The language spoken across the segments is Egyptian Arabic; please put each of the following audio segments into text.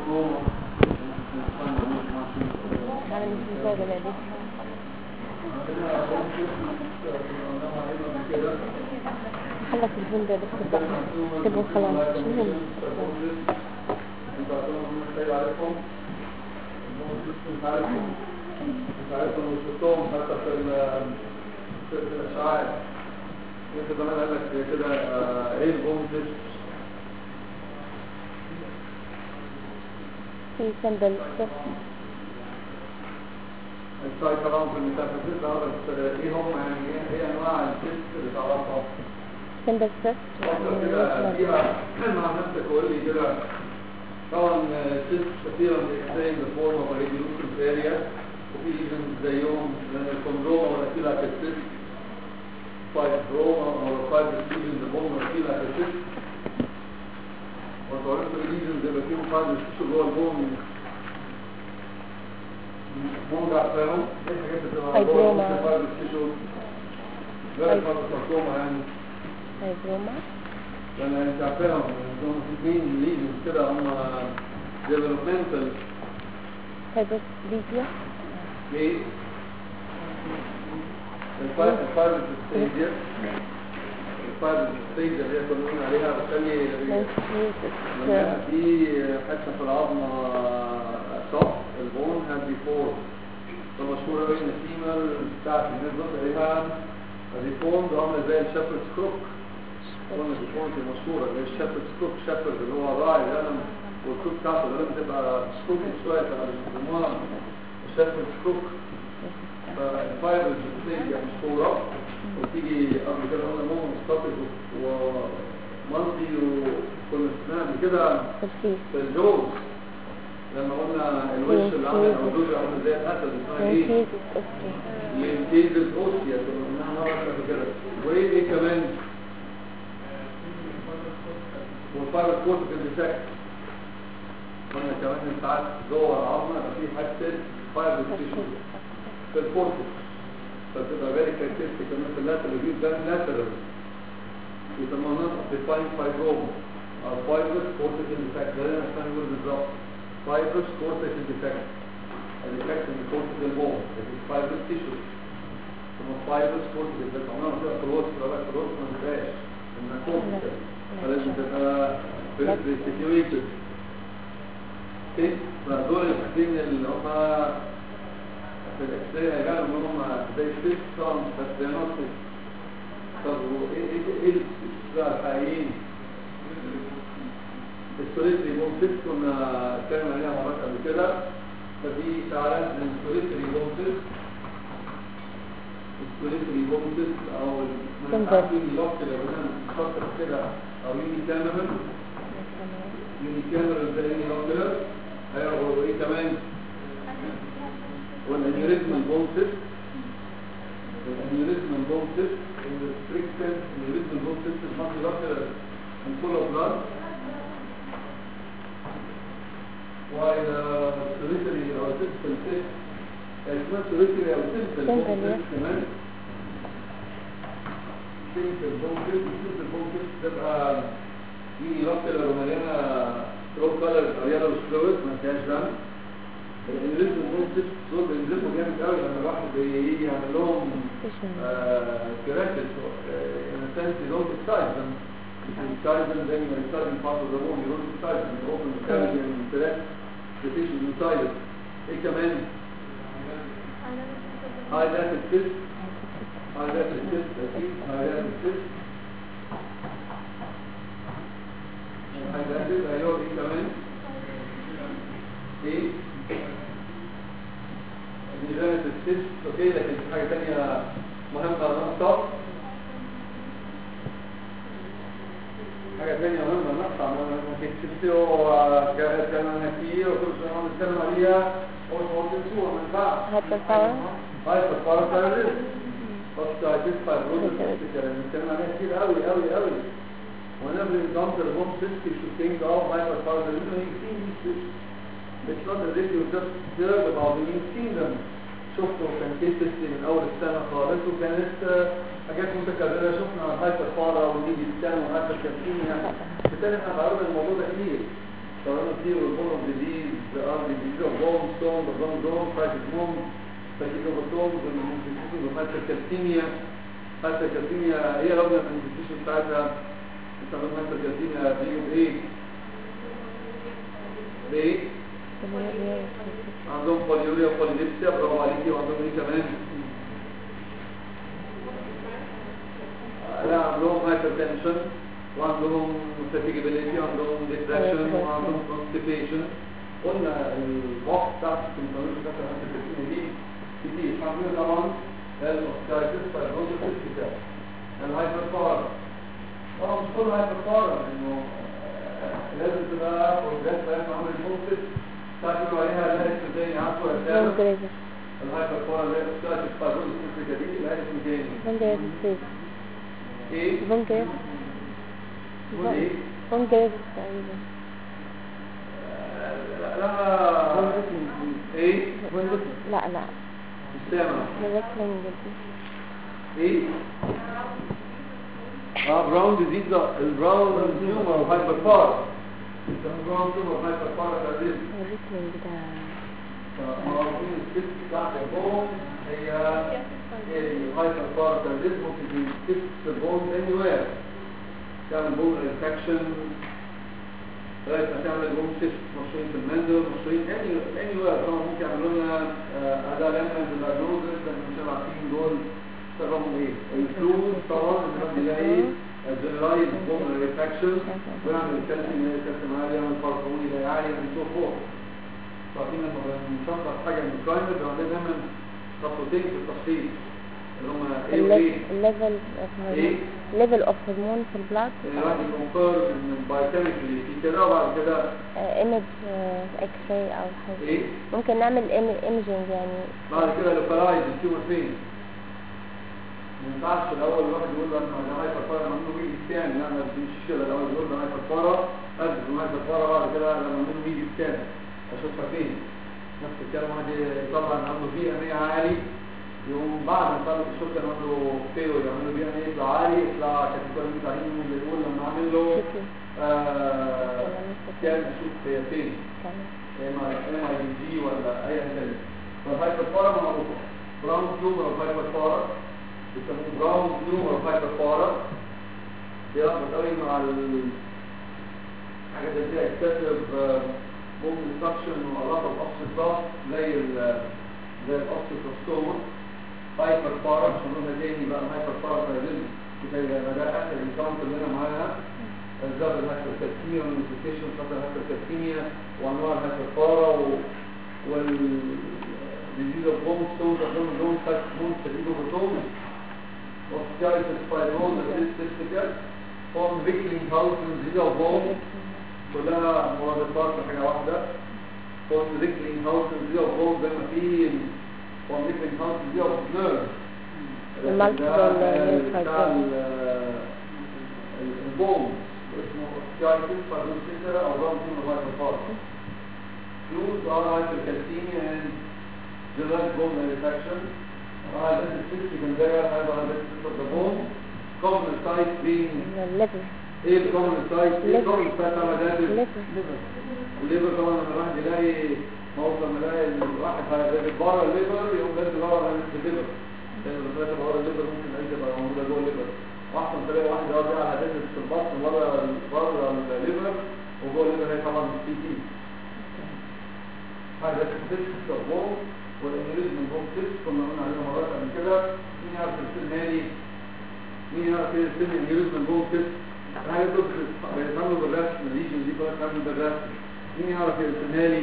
كروما انا مش مزوجة لا دي خلص الفيلم ده بس بقى اكتبه خلاص مش مهم مش عارفهم وشفتهم حتى في ال- في في الاشعاعات انت كمان قال لك كده آه، ايه البومز في سندل السايت طبعا في الميتافيزيك ده بس ايه هم يعني ايه ايه انواع التست اللي تعرفها سندل فيرست فكر كده فيها مع نفسك وقول لي كده طبعا تست كثيرا بيحتاج لفورم اوف ريديوسنس اريا وفي ايفن زيهم لان الكوندروما ولا في التست فايبروما او فايبروسيجن البوم ولا في التست وطبعا الريجنز يبقى فيهم فايبروسيجن جوه البوم موضع فاهم ايه الحاجات اللي بتبقى فايبروما. جوه فايبروسيجن غير الفايبروسيجن يعني فايبروما لان انت عارفهم هم اثنين ليجنز كده هم ديفلوبمنتال فايبروسيديا ليه؟ الفايبر ستيجر الفايبر ستيجر اللي هي كنا بنقول عليها بتخلي لما في حته في العظمه صف البون هاد بيفور فمشهوره قوي ان الفيمال بتاعت الناس دول عليها ريفورم ده عامله زي الشابرد كروك قلنا الريفورم المشهوره اللي هي الشابرد كروك شابرد اللي هو راعي القلم والكروك بتاعته القلم تبقى سكوكي شويه فبيسموها الشابرد كروك فالفايبرز بتيجي مشهوره وتيجي قبل كده قلنا مو مستطيل ومالتي وكنا سمعنا قبل كده الفيس في الجوز لما قلنا الوش اللي عامل او الجوز اللي عامل زي الاسد اسمها ايه؟ الفيس اوكي لينتيز الاوسيا كنا قلناها مره قبل كده وايه ايه كمان؟ والفايبر كورتيكال ديتكت قلنا كمان ان ساعات جوه العظمه يبقى في حته فايبر تيشو في الكورتكس فتبقى فيري كاركترستيك كمان في اللاترال فيو ده ناترال يسموها نون ديفاين فايبروم او فايبرس كورتيكال ديفكت ده اللي انا بقول بالظبط فايبرس كورتيكال ديفكت الديفكت من الكورتيكال بون فايبرس تيشو ثم فايبرس كورتيكال ديفكت عمرنا ما تبقى في الوسط لو بقى في الوسط ما تبقاش انها كورتيكال فلازم تبقى فيري سيتويتد اوكي فدول الحاجتين اللي هم في الاكسية قالوا ان هم زي ست سام بس زي نص طب وايه ايه ايه الاستشفاء الحقيقيين السوليتري بوم ست كنا اتكلمنا عليها مرات قبل كده فدي فعلا من السوليتري بوم ست السوليتري بوم ست او تنزل. يوني لوك كده بنخطط كده او يوني كاميرا يوني كاميرا زي يوني لوك كده ايوه وايه كمان والانيوريزم البومسس الانيوريزم البومسس الريستريكشن الانيوريزم البومسس المالتي لاترال من فول اوف بلاد والسوليتري او سيستم سيست اسمها سوليتري او سيستم بومسس كمان سيستم بومسس السيستم بومسس تبقى يوني لاترال ومليانه تروب كلر رياضه وسلويد ما فيهاش دم الانجليزي المنصف دول بينزلوا جامد قوي لما الواحد بيجي يعمل لهم كراكس ان سنس يدون تكسايزن تكسايزن زي ما يستخدم فاضل الزبون يدون تكسايزن يوبن ميكانيكي من كراكس بتيجي يوتايز ايه كمان هاي ذات التست هاي ذات التست اكيد هاي ذات التست هاي ذات التست ايوه ايه كمان ايه ميزانة السيس اوكي لكن في حاجة تانية مهمة نقطة حاجة تانية مهمة نقطة ما تكتبتي وكلمنا كتير وكل شيء عم نتكلم عليها هو هو تنسوها ما ينفعش هايبر باور هاي فالفار تيروريست بس هتدفع الروز نتكلم عليها كتير قوي قوي قوي whenever you come to the home system you should think of hyperthyroidism and you've seen these systems It's not as if you just heard about them, you've seen them. شفته كان كيس تستي من أول السنة خالص وكانت آه، حاجات متكررة شفنا هايبر فارا وديجي ستان وهايبر كالسيميا بالتالي احنا تعرضنا الموضوع ده كتير ف coronary or bone of disease, the are the disease of bone stone, the bone stone, fasciculum, fasciculum, the manifestation of hypercalcemia, hypercalcemia هي لو المانيفستيشن بتاعتها بيسموها hypercalcemia بيجوا بايه؟ بايه؟ عندهم بوليوريا وبوليديبسيا برافو عليكي وعندهم ايه كمان؟ لا عندهم hypertension وعندهم fatigability وعندهم depression وعندهم constipation قلنا الوقت بتاعت السيمتومات بتاعت الهايبرتنشن دي كتير عندنا طبعا الاوستايتس فايبروزيس بتاع الهايبرفار طبعا مش كله هايبرفار انه لازم تبقى بروجريس بقى عمل الموسس تعملوا عليها لايف زي عارفه فون الاسامه جريزر الهايبرفار اللي هي الاوستايتس فايبروزيس دي اللي هي اسمه تاني فون جريزر سيز ايه؟ فون جريزر قول ايه؟ فون جريزر تقريبا لا ايه لا لا مش سامع ريكلينج ايه اه براون ديزيز البراون تيومر هايبر بار البراون تيومر هايبر بار ده ريكلينج ده معروفين الست بتاعت البون هي الهايبر بار ده ممكن تكتب البون اني وير تعمل بون انفكشن لغايه ما تعمل بون سيست مشروعين في المندل مشروعين اني اني وير طبعا ممكن يعملوا لنا اداء لما الدايجنوزس لما مش عارفين دول سببهم ايه الفلوس طبعا الواحد يلاقي الجنرايز بون انفكشن ويعمل الكالسيوم يلاقي الكالسيوم عالي يعمل فرقون يلاقي عالي and so forth فاحنا لما بنشخص حاجه من البرايمر بيبقى عندنا دايما خطوتين في التشخيص اللي هم ايه وايه الليفل إيه؟ ليفل اوف هرمون في البلاد يعني الواحد يكونفيرم ان البايوكيميكالي في كده وبعد كده ايمج اكس راي او حاجه ايه ممكن نعمل ايمجنج يعني بعد كده لوكالايز التيومر فين ما ينفعش الاول الواحد يقول انا انا هايبر فارا لما نعمله ميدي سكان لا ما تمشيش كده الاول يقول انا هايبر فارا ادرس انا هايبر فارا بعد كده لما نعمله ميدي سكان اشوفها فين نفس الكلام واحد يطلع ان عنده بي ام اي عالي يقوم بعد ما يطلع الشوك كان عنده فيو يعمل له بي ام اي يطلع عالي يطلع كاتيجوري متعين اللي يقول لما اعمل له شكل آه كان اشوف هي فين كمان ام اي جي ولا اي حاجه فالهايبر فارا معروفه براون تيومر هايبر فارا بيسموه براون تيومر هايبر فارا بيربط قوي مع ال حاجه زي كده اكسسيف بوم ديستركشن وعلاقه بالاوكسيد ضغط زي ال زي الاوكسيتوستوما هايبر فارا مش هنقولها تاني بقى الهايبر فارا فايزل زي ما ده اخر انكاونتر اللي انا معاها اسباب الهايبركالسيميا والنيوتريشن خاطر الهايبركالسيميا وانواع الهايبرفارا وال disease of bone stones of bone bone such bone fatigotomes osteoarthritis fibrosis cystic form Ricklinghausen disease of bone كلها مرادفات لحاجة واحدة form Ricklinghausen disease of bone زي ما في form Ricklinghausen disease of nerve المالتيبل بتاع البون اسمه osteoarthritis fibrosis او bone tumor hyperphagia Flues are hypercalcemia and general bone manufacture. Uh, this is cystic and there have a diabetes of the bone. Common site being الليفل ايه الكومن سايت؟ ايه Liver. الكومن سايت على ده؟ الليفل الليفر طبعا لما الواحد يلاقي موضع لما يلاقي الواحد هيبقى بره الليفر يقوم لازم يدور على الليفر لان لما تلاقي بره الليفر ممكن اي تبقى موجوده جوه الليفر احسن تلاقي واحد يقعد على ديزل في البطن بره بره الليفر وجوه الليفر هي طبعا السي تي هذا التست الصابون والانجليزي من هوم تيست كنا قلنا عليها مرات قبل كده مين يعرف يرسمها لي مين يعرف يرسم لي الانجليزي من هوم تيست الحاجات دول بيتعملوا بالرسم الليجن دي كلها بتتعمل بالرسم مين يعرف يرسمها لي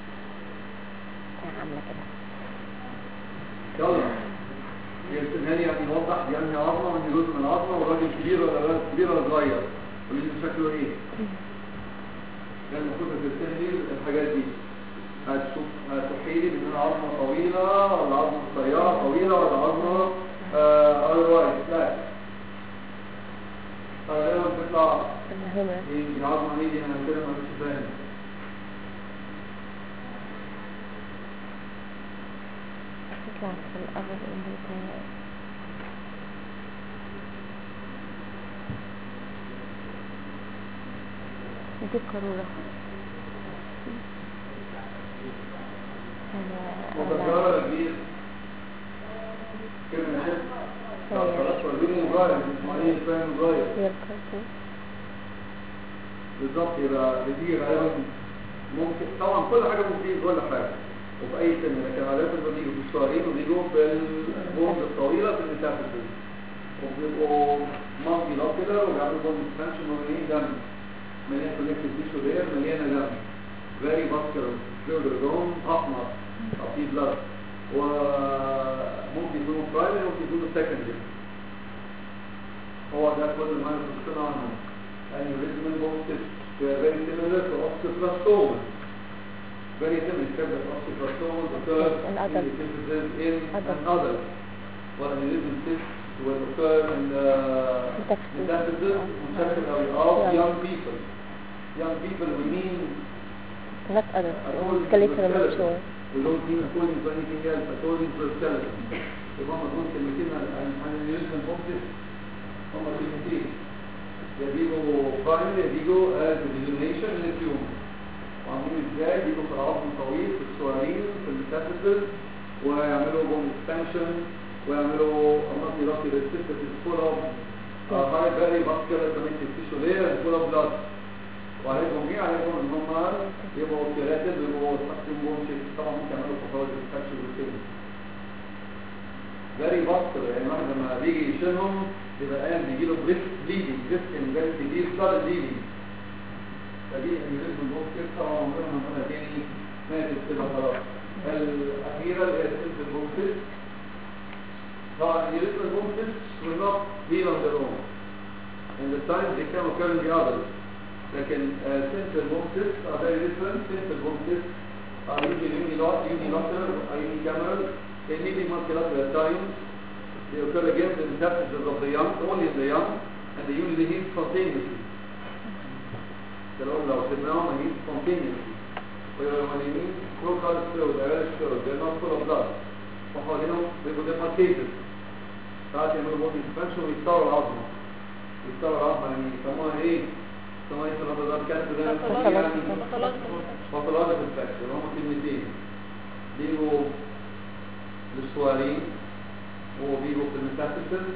عامله كده يلا يرسمها لي يعني يوضح دي انهي عظمه وانهي جزء من العظمه والراجل كبير ولا راجل كبير ولا صغير واللي شكله ايه كان المفروض ترسم لي الحاجات دي هتشوف هتحيلي ان انا عظمه طويله ولا عظمه قصيره طويله ولا عظمه اذروايز لا فغالبا بتطلع الهيومرس ايه العظمه دي انا كده ما مش فاهم تطلع في الأبر إندوكاين دي القارورة أنا متجرة كبير كلمة شف خلاص وريني مجرد اسماعيل فاهم مجرد يلقى بالظبط يبقى بتيجي غالبا ممكن طبعا كل حاجة ممكن تيجي في كل حاجة وفي أي سن لكن غالبا بيجوا في الشهرين وبيجوا في البوند الطويلة في الميتافيزيس وبيبقوا مالتي لوكيلر وبيعملوا بوند اكسبانشن ومليان دم مليان كونكتيف تيشو دير مليانة دم فيري فاسكولار فلويد لون أحمر أو في بلاد وممكن يكونوا برايمري وممكن يكونوا سكندري هو ده كل ما نفسنا عنه aneurysm and bone cyst. They are very similar to osteoblastoma. Very similar, except that osteoblastoma occurs Yes, in in adults. the synthesis in Adults. an adult. While aneurysm cyst will occur in the Metastasis. metastasis مشكل أو Yeah. of young people. Young people we mean not other according to skeletal the mature skeleton. We don't mean according to anything else, according to the skeleton. يبقى هم دول كلمتين عن عن عن aneurysm and bone cyst. هم كلمتين. يا بيجوا برايمري يا بيجوا از ديزيميشن من التيومر وعاملين ازاي بيجوا في العظم طويل في السوارين في الميتافيسز ويعملوا بون اكسبانشن ويعملوا مالتي لوكي ريسبتس فول اوف هاي فيري فاسكولار كونكتيف تيشو لير فول اوف بلاد وعليهم ايه عليهم ان هم يبقوا كيراتين ويبقوا تحسين بون شيء طبعا ممكن يعملوا فوتوز انفكشن وكده فيري فاسكولار يعني الواحد لما بيجي يشيلهم يبقى قاعد بيجي له بريسك بليدنج ريسك ان فيري كبير بلاد بليدنج فدي انيوريزم البوك كده طبعا عمرنا ما نقولها تاني ماتت كده خلاص الاخيره اللي هي سيلز البوكسيس طبعا انيوريزم البوكسيس will not heal on their own and the times they can occur in the others لكن سنتر بوكسيس are very different سنتر بوكسيس are usually unilateral unilateral or unicameral they may be multilateral at times they occur again in the metastasis of the young only in the young and they usually heal spontaneously لو لو سيبناهم هيجي spontaneously ويومانيين full color fluid aerial fluid they're not full of blood وحوالينهم بيبقوا demarcated ساعات يعملوا body expansion ويكسروا العظمة يكسروا العظمة يعني يسموها ايه؟ يسموها ايه في النظر كانت Pathological. يعني باثولوجيك انفكشن هم كلمتين بيجوا للسوارين وبيجوا في الميتاستاسيس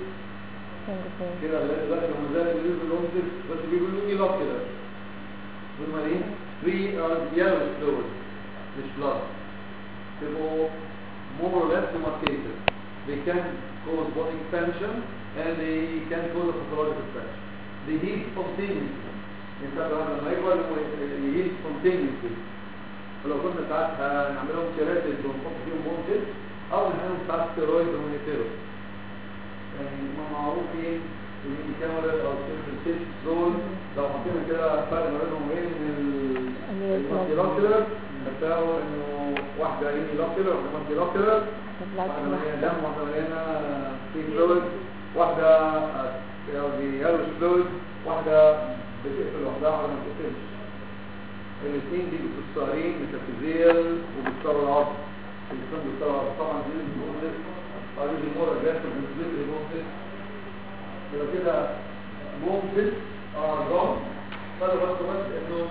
كده لغايه دلوقتي هم زي اللي بيجوا لهم بس بيجوا لوني لوك كده هم ايه؟ 3 are yellow fluid مش blood بيبقوا more or less demarcated they can cause body expansion and they can cause a pathological infection they heal spontaneously انت لما يكبر يهيل spontaneously ولو كنا ساعات هنعملهم كيراتيز ونحط فيهم بونتس او نعملهم ساعات ستيرويد ونيتيرو يعني هم معروفين اللي كاميرا او سيست دول لو حطينا كده فرق ما بينهم وبين المالتيلوكيولر هتلاقوا انه واحده يوني لوكيولر واحده مالتيلوكيولر واحده مليانه دم واحده مليانه في فلويد واحده قصدي يالوش فلويد واحده بتقفل لوحدها واحده ما بتقفلش الاثنين دي بتستارين ميتافيزيال وبيكسروا العظم الاثنين بيكسروا العظم طبعا دي البونس قريب المره جت بالنسبه لي بونس يبقى كده بونس ار جون فانا بس بس انه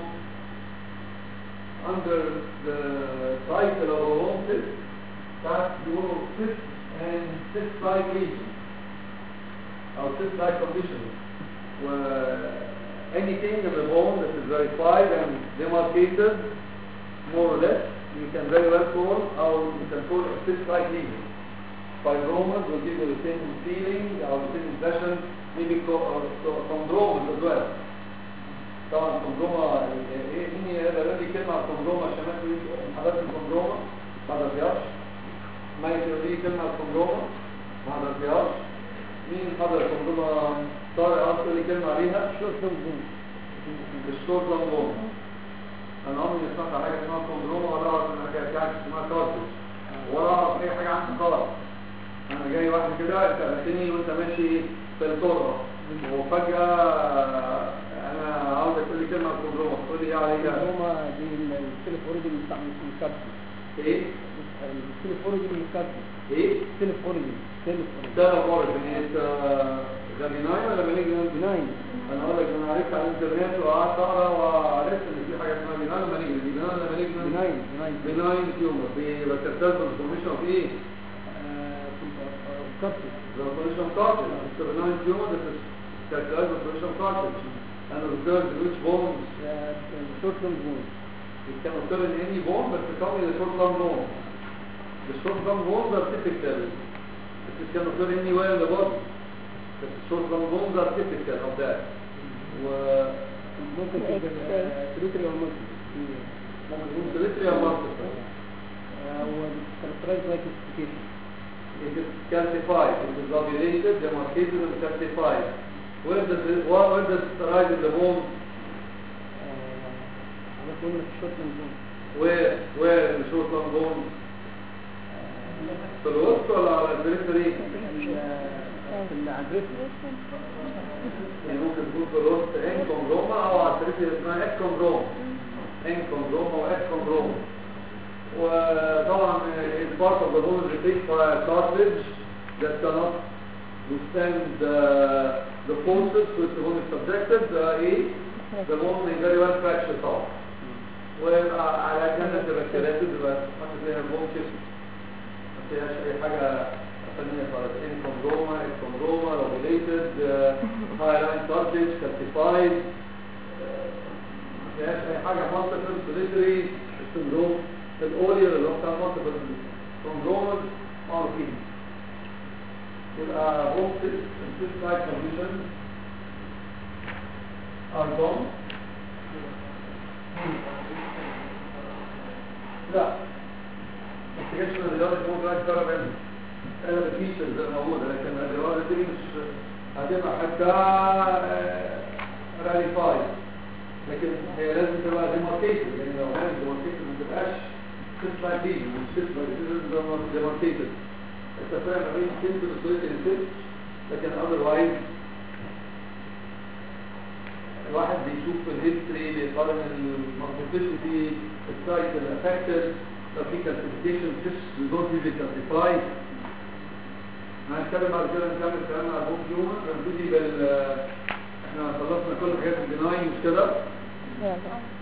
under the title of a bone cyst that بيقولوا cyst and cyst-like lesion او cyst-like condition where anything in the bone that is verified and demarcated more or less you can very well call or you can call a cyst-like lesion fibromas will give you the same feeling or the same impression maybe co- or so- chondromas as well طبعا كوندروما ايه مين يقدر يدي كلمه على الكوندروما عشان ما تقول حضرتك الكوندروما ما حضرتيهاش ما يقدر يدي كلمه على الكوندروما ما حضرتيهاش مين حضر الكوندروما طارق عاوز تقول لي كلمه عليها الشورت لانجوما انا عمري ما سمعت عن حاجه اسمها كوندروما ولا اعرف ان حاجه بتاعت اسمها كارتج ولا اعرف اي حاجه عنها خالص انا جاي واحد كده انت قابلتني وانت ماشي في الطرقه وفجاه انا عاوزك تقول لي كلمه عن الكوندروما تقول لي ايه عليها هما دي السيلف اوريجين مكبسي ايه السيلف اوريجين مكبسي ايه سيلف اوريجين سيلف ده اوريجن ات ده بناين ولا مالجنان بناين انا اقول لك انا عرفت على الانترنت وقعدت اقرا وعرفت ان في حاجه اسمها بناين ولا مالجنان بناين ولا مالجنان بناين بناين بناين تيومر بيبقى ترانسفورميشن اوف ايه كارتج transformation of cartilage it's a benign tumor that is characterized by transformation of cartilage and occurs in which bones شورت لونج بون it can occur in any bone but it's only the short lung bone the short lung bones are typical it can occur anywhere in the body but the short lung bones are typical of that و ممكن تبقى تريتري او مالتي ممكن يكون solitary or multiple هو characterized by classification it is calcified it is lobulated demarcated and calcified where does it, where, where does it arise in the bone على قولنا في الشورت لونج بون where where in the short lung bone في الوسط ولا على البريفري في العدريس يعني ممكن تكون في الوسط ان كوندروما او على البريفري اسمها اك كوندروما ان كوندروما واك كوندروما وطبعا it's part of the bone replaced by a cartilage that cannot withstand the, the forces to which the bone is subjected uh, ايه the bone is very well fractured طبعا وعلى جنة البكتيريات تبقى حاجة زي البون كده ما فيهاش اي حاجة فنية خالص ان كوندروما ان كوندروما لوبيليتد هاي لاين كارتج كالسيفايد ما فيهاش اي حاجة مالتيبل سوليتري سندروم الاولير اللي هو بتاع مالتيبل سندروم معروفين يبقى بوم سيست لايك كونديشن are gone لا investigation الرياضي مو دلوقتي ترى منه انا الفيتشرز اللي موجوده لكن الرياضي دي مش هتبقى حتى راليفايد لكن هي لازم تبقى ديماركيتد يعني لو كانت ديماركيتد ما تبقاش قصه دي مش قصه ديماركيتد انت فاهم ما بين سيمبل وسوليد انسيت لكن اذروايز الواحد بيشوف في الهيستوري بيقارن المالتيبلسيتي السايت الافكتد لو في كالسيفيكيشن فيش دونت يوجد كالسيفاي هنتكلم بعد كده نكمل كلامنا على البوم هيومن هنبتدي بال احنا خلصنا كل حاجات البناين مش كده يلا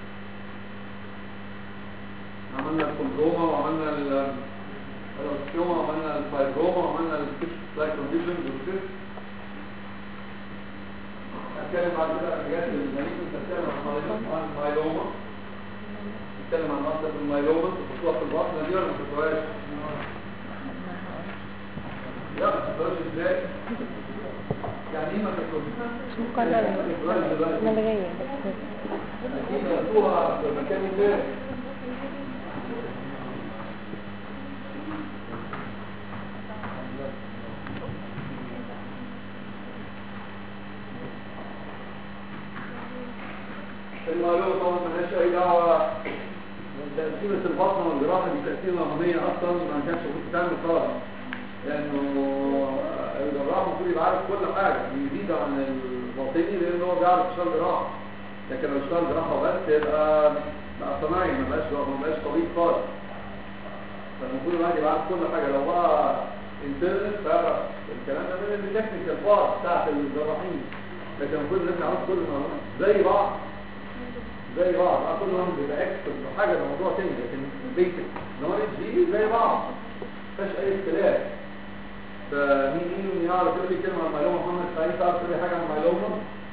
عملنا الكوندروما وعملنا ال الأوستيوما وعملنا الفايبروما وعملنا الفيش لايك كونديشنز والفيش هنتكلم بعد كده عن حاجات المريض نتكلم عن المايلوما نتكلم عن مصدر المايلوما تحطوها في البطن دي ولا ما تحطوهاش؟ لا ما تحطوهاش ازاي؟ يعني ايه ما تحطوهاش؟ مش مقررة ملغية بس اكيد تحطوها في مكان ما المعلومة طبعا ملهاش أي دعوة تقسيمة البطن والجراحة دي تقسيمة وهمية أصلا ما كانش المفروض تتعمل خالص لأنه الجراح المفروض يبقى عارف كل حاجة بيزيد عن الباطني لأن هو بيعرف يشتغل جراحة لكن لو اشتغل جراحة بس يبقى بقى صناعي ما بقاش ما بقاش طبيب خالص فالمفروض الواحد يبقى عارف كل حاجة لو بقى انترنت فيعرف الكلام ده من التكنيكال بارت بتاعت الجراحين لكن المفروض الناس يعرفوا كل المعلومات زي بعض زي بعض اه كل واحد بيبقى اكسبرت في حاجه ده موضوع تاني لكن البيسك نولج دي زي بعض مفيش اي اختلاف فمين مين يعرف يقول لي كلمه عن معلومه محمد سعيد تعرف تقول لي حاجه عن معلومه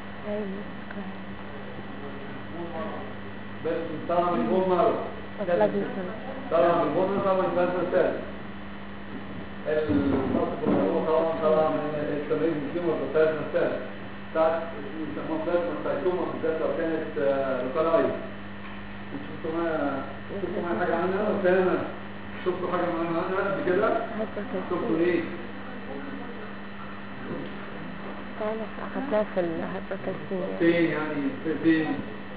بس طبعا من بون مارو لازم طبعا من بون طبعا من بلازما سيل المنطقه المعلومه طبعا طبعا من التمرين الكيمو بلازما سيل بتاعت يسموها بلازما سايتوما بالذات لو كانت لوكالايز شفتوا معايا شفتوا معايا حاجه عنها وكان شفتوا حاجه معانا عنها قبل كده شفتوا ايه كان أخذناه في الهيبروتنسية فين يعني في- فين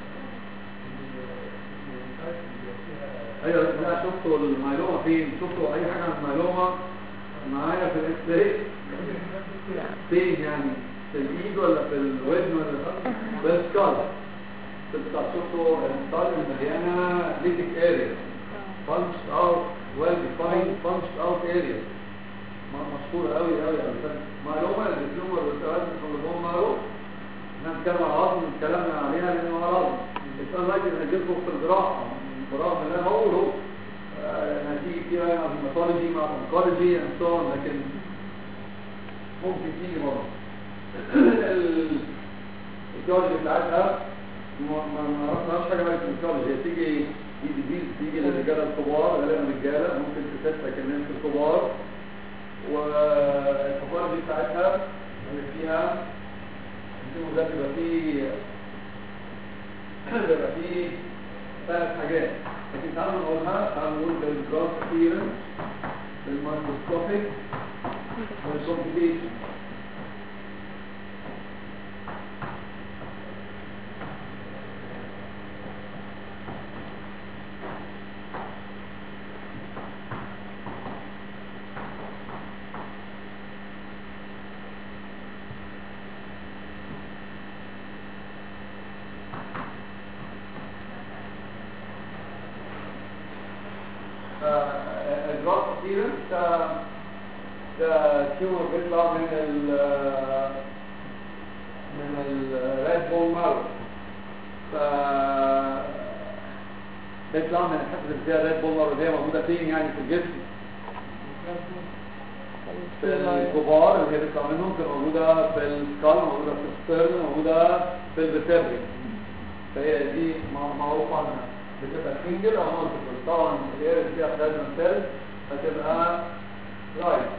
ايوه لا شفتوا المعلومه فين شفتوا اي حاجه عن المعلومه معايا في الاكس راي فين يعني في الايد ولا في الودن ولا في السكال في السكال شفتوا السكال المليانه ليتك اريا punched out well defined punched out area م- مشهورة قوي قوي قوي معلومة التيومر والتوازن في البون مارو احنا بنتكلم على العظم اتكلمنا عليها لان هو العظم السؤال دلوقتي انا جبته في الجراحة برغم اللي انا بقوله آه، هتيجي فيها مع الهيماتولوجي مع الانكولوجي and so on لكن ممكن تيجي مرة التيولوجي بتاعتها ما ما ما عرفناش حاجة بقى في التيولوجي هي تيجي دي ديزيز تيجي للرجالة الكبار غالبا رجالة ممكن تتسلك الناس الكبار والتوبولوجي بتاعتها اللي فيها الجيمو ده بيبقى فيه بيبقى فيه ثلاث حاجات لكن تعالوا نقولها تعالوا نقول بالجراس ابيرنس بالمايكروسكوبيك والكومبليشن الجراس ابيرنس ده ده تيومر بيطلع من ال من الريد بون مارو ف بيطلع من الحته اللي فيها الريد بون مارو اللي هي موجوده فين يعني في الجسم في الكبار اللي هي بيطلع منهم بتبقى موجوده في السكال موجوده في الستيرن موجوده في الفيرتبري فهي دي مع- معروف عنها بتبقى سنجل او مالتيبل طبعا الاريا اللي فيها بلازما سيل هتبقى لايت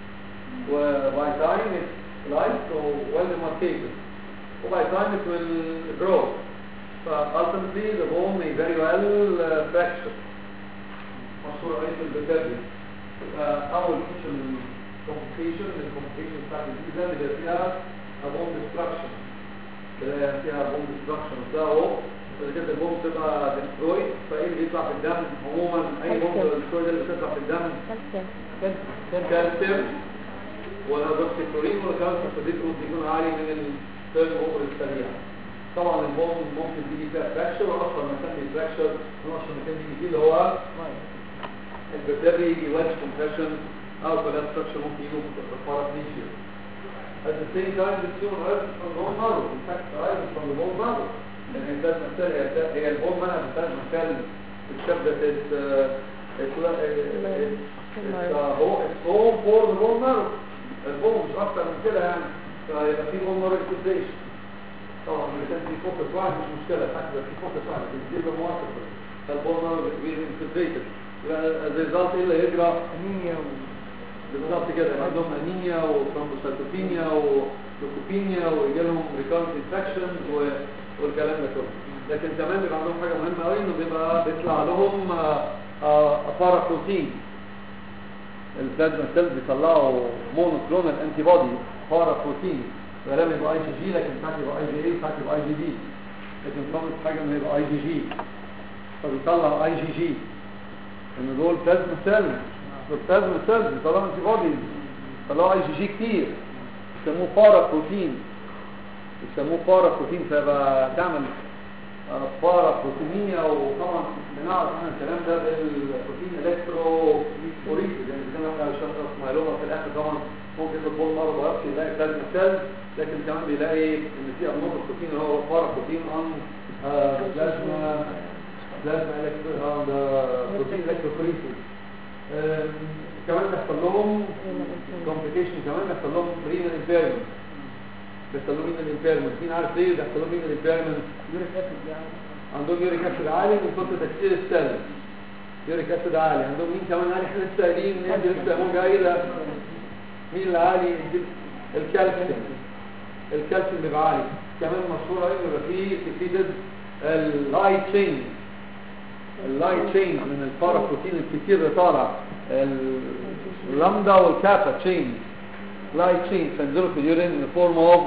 وباي تايم it's light so well demarcated وباي time it will grow so ultimately the bone may very well uh, fracture مشهور قوي في الفيرتبري اول فيشن الكومبليكيشن الكومبليكيشن بتاعت الفيزا اللي بيبقى فيها بون ديستراكشن اللي فيها بون ديستراكشن ده اهو بعد كده البوم بتبقى ديسترويد فايه اللي بيطلع في الدم عموما اي بوم ديسترويد اللي بتطلع في الدم كالسيوم كالسيوم والهيدروكسيكلورين والكالسيوم فبيكون بيكون عالي من التيرن اوفر السريع طبعا البوم ممكن تيجي فيها فراكشر واكثر مكان فيه فراكشر هو اكثر مكان بيجي فيه اللي هو البكتيريا يجي واتش كومبريشن او كولابسكشن ممكن يجوا بارابليجيا At the same time, the tumor arises from the bone marrow. In fact, arises from the bone marrow. لأن ده مثال هي ده- هي البون منها مثال مثال الشبكة it's uh, it's uh, it's it's uh, هو it's home for the bone marrow. البون مش أكتر من كده يعني فيبقى في bone marrow infiltration. طبعا إذا كان في فوكس واحد مش مشكلة حتى لو في فوكس واحد بيجيب موافق فالبون مارو بيبقى infiltrated. يبقى as a result ايه اللي هيجرى؟ انيميا بالظبط كده يبقى عندهم انيميا وثرومبوسايتوبينيا ولوكوبينيا ويجي لهم ريكارنت انفكشنز والكلام ده كله لكن كمان بيبقى عندهم حاجه مهمه قوي انه بيبقى بيطلع لهم افارا بروتين البلازما سيلز بيطلعوا مونوكلونال انتي بودي فارا بروتين غالبا يبقى اي جي جي لكن ساعات يبقى اي جي اي ساعات يبقى اي جي دي لكن طبعا حاجه انه يبقى اي جي جي فبيطلع اي جي جي ان دول بلازما سيلز البلازما سيلز بيطلعوا انتي بوديز بيطلعوا اي جي جي كتير يسموه بارا بروتين يسموه بارا بروتين فيبقى تعمل آه، بارا بروتينية وطبعا بنعرف احنا الكلام ده بالبروتين الكترو فوريسيس يعني زي ما احنا شخص معلومة في الاخر طبعا ممكن البول مرة بيبقى يلاقي بلازما سيلز لكن كمان بيلاقي ان في انواع بروتين اللي هو بارا بروتين ان بلازما بلازما الكترو بروتين الكتروفوريسيس آم، كمان بيحصل لهم كومبليكيشن كمان بيحصل لهم رينال امبيرمنت بيحصل لهم رينال امبيرمنت مين عارف ليه بيحصل لهم رينال امبيرمنت يوريك اسيد يعني عندهم يوريك اسيد عالي من كتر تكسير السيل يوريك اسيد عالي عندهم مين كمان عالي احنا لسه قايلين ان دي لسه مو جايله مين اللي عالي دي- الكالسيوم الكالسيوم بيبقى عالي كمان مشهور قوي بيبقى فيه سكريتد اللايت تشين اللايت تشين من الباراكوتين الكتير اللي طالع اللامدا والكابا تشين لايت تشين تنزلوا في اليورين in the form of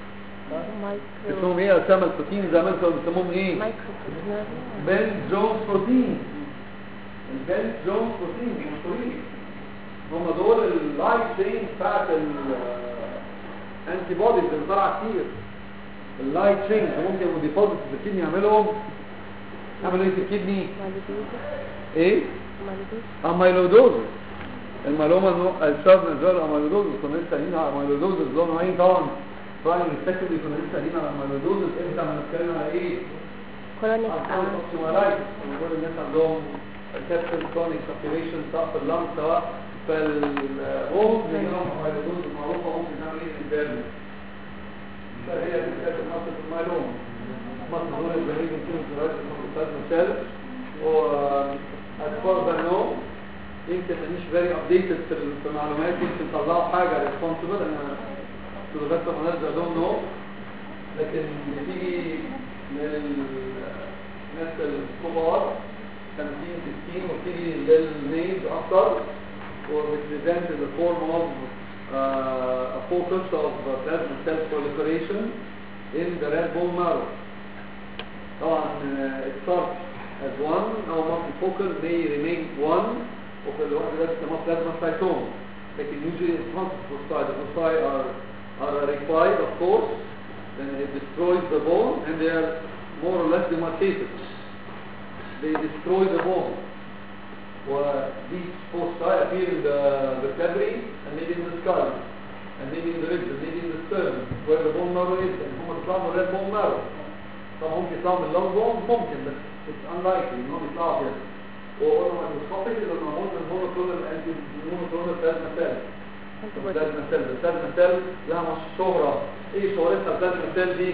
مايكرو اسمهم ايه اسامي البروتين زي ما انتوا بتسموهم ايه مايكرو بنت جونز بروتين البنت جونز بروتين مشهورين هم دول اللايت تشين بتاعت الانتي بوديز اللي طالعه كتير اللايت تشين ممكن يبقوا ديبوزيت في الكدني يعملهم يعملوا ايه في الكدني ماليدوز ايه ماليدوز اميلودوز المعلومة انه الشاب نزال اميلودوز كنا لسه قايلين على اميلودوز له نوعين طبعا برايمري سكندري كنا لسه قايلين على اميلودوز امتى ما نتكلم على ايه؟ كولونيك على الاوكسيمالايتس ونقول الناس عندهم كابسل كرونيك ساتوريشن سواء في اللنج سواء في الروم بيجيلهم اميلودوز معروفة ممكن نعمل ايه نتكلم فهي دي كانت المصدر المعلومة مصدر دول البريد يمكن الزراعة المصدر مثال و as far as I know يمكن مش very updated في ال- في المعلومات يمكن طلعوا حاجة responsible انا to the best of my knowledge I don't know لكن بتيجي للناس الكبار كان في 60 وبتيجي للنيز اكتر وبتبريزنت the form of uh, a focus of uh, plasma cell proliferation in the red bone marrow طبعا uh, it starts as one او multifocal may remain one وفي الوقت ده بيسموها plasma cytoma لكن usually it's not foci the foci are are required of course then it destroys the bone and they are more or less demarcated they destroy the bone و these foci appear in the vertebrae and maybe in the skull and maybe in the ribs and maybe in the sternum where the bone marrow is and هم بيطلعوا من red bone marrow طبعا ممكن يطلعوا من اللونج بون ممكن بس it's unlikely انهم يطلعوا كده وقلنا المسقط اللي معمول من مونوكلونال انتي مونوكلونال بلازما سيل بلازما سيل البلازما سيل لها مش شهرة ايه شهرتها البلازما سيل دي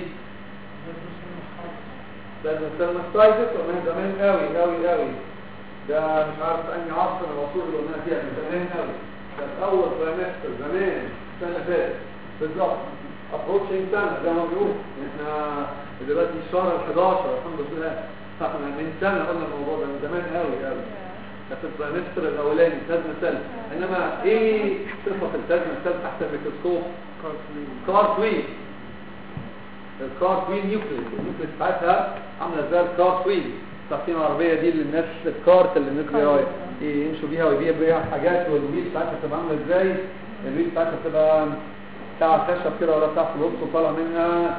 بلازما سيل ماستايتس ومن زمان قوي قوي قوي ده مش عارف انهي عصر من العصور اللي قلنا فيها من زمان قوي ده في اول ترايمستر زمان السنه اللي فاتت بالظبط approaching سنه زي ما بيقولوا احنا دلوقتي الشهر ال 11 الحمد لله فاحنا من سنه قلنا الموضوع ده من زمان قوي قوي ده في الترايمستر الاولاني بلازما سيل انما ايه صفه البلازما سيل تحت الميكروسكوب كار توين الكار توين نيوكليس النيوكليس بتاعتها عامله زي الكار توين تعرفين العربيه دي للناس الكارت اللي النيوكليس يمشوا بيها ويبيع بيها حاجات والويل بتاعتها بتبقى عامله ازاي الويل بتاعتها بتبقى بتاع خشب كده ولا بتاع فلوس وطالع منها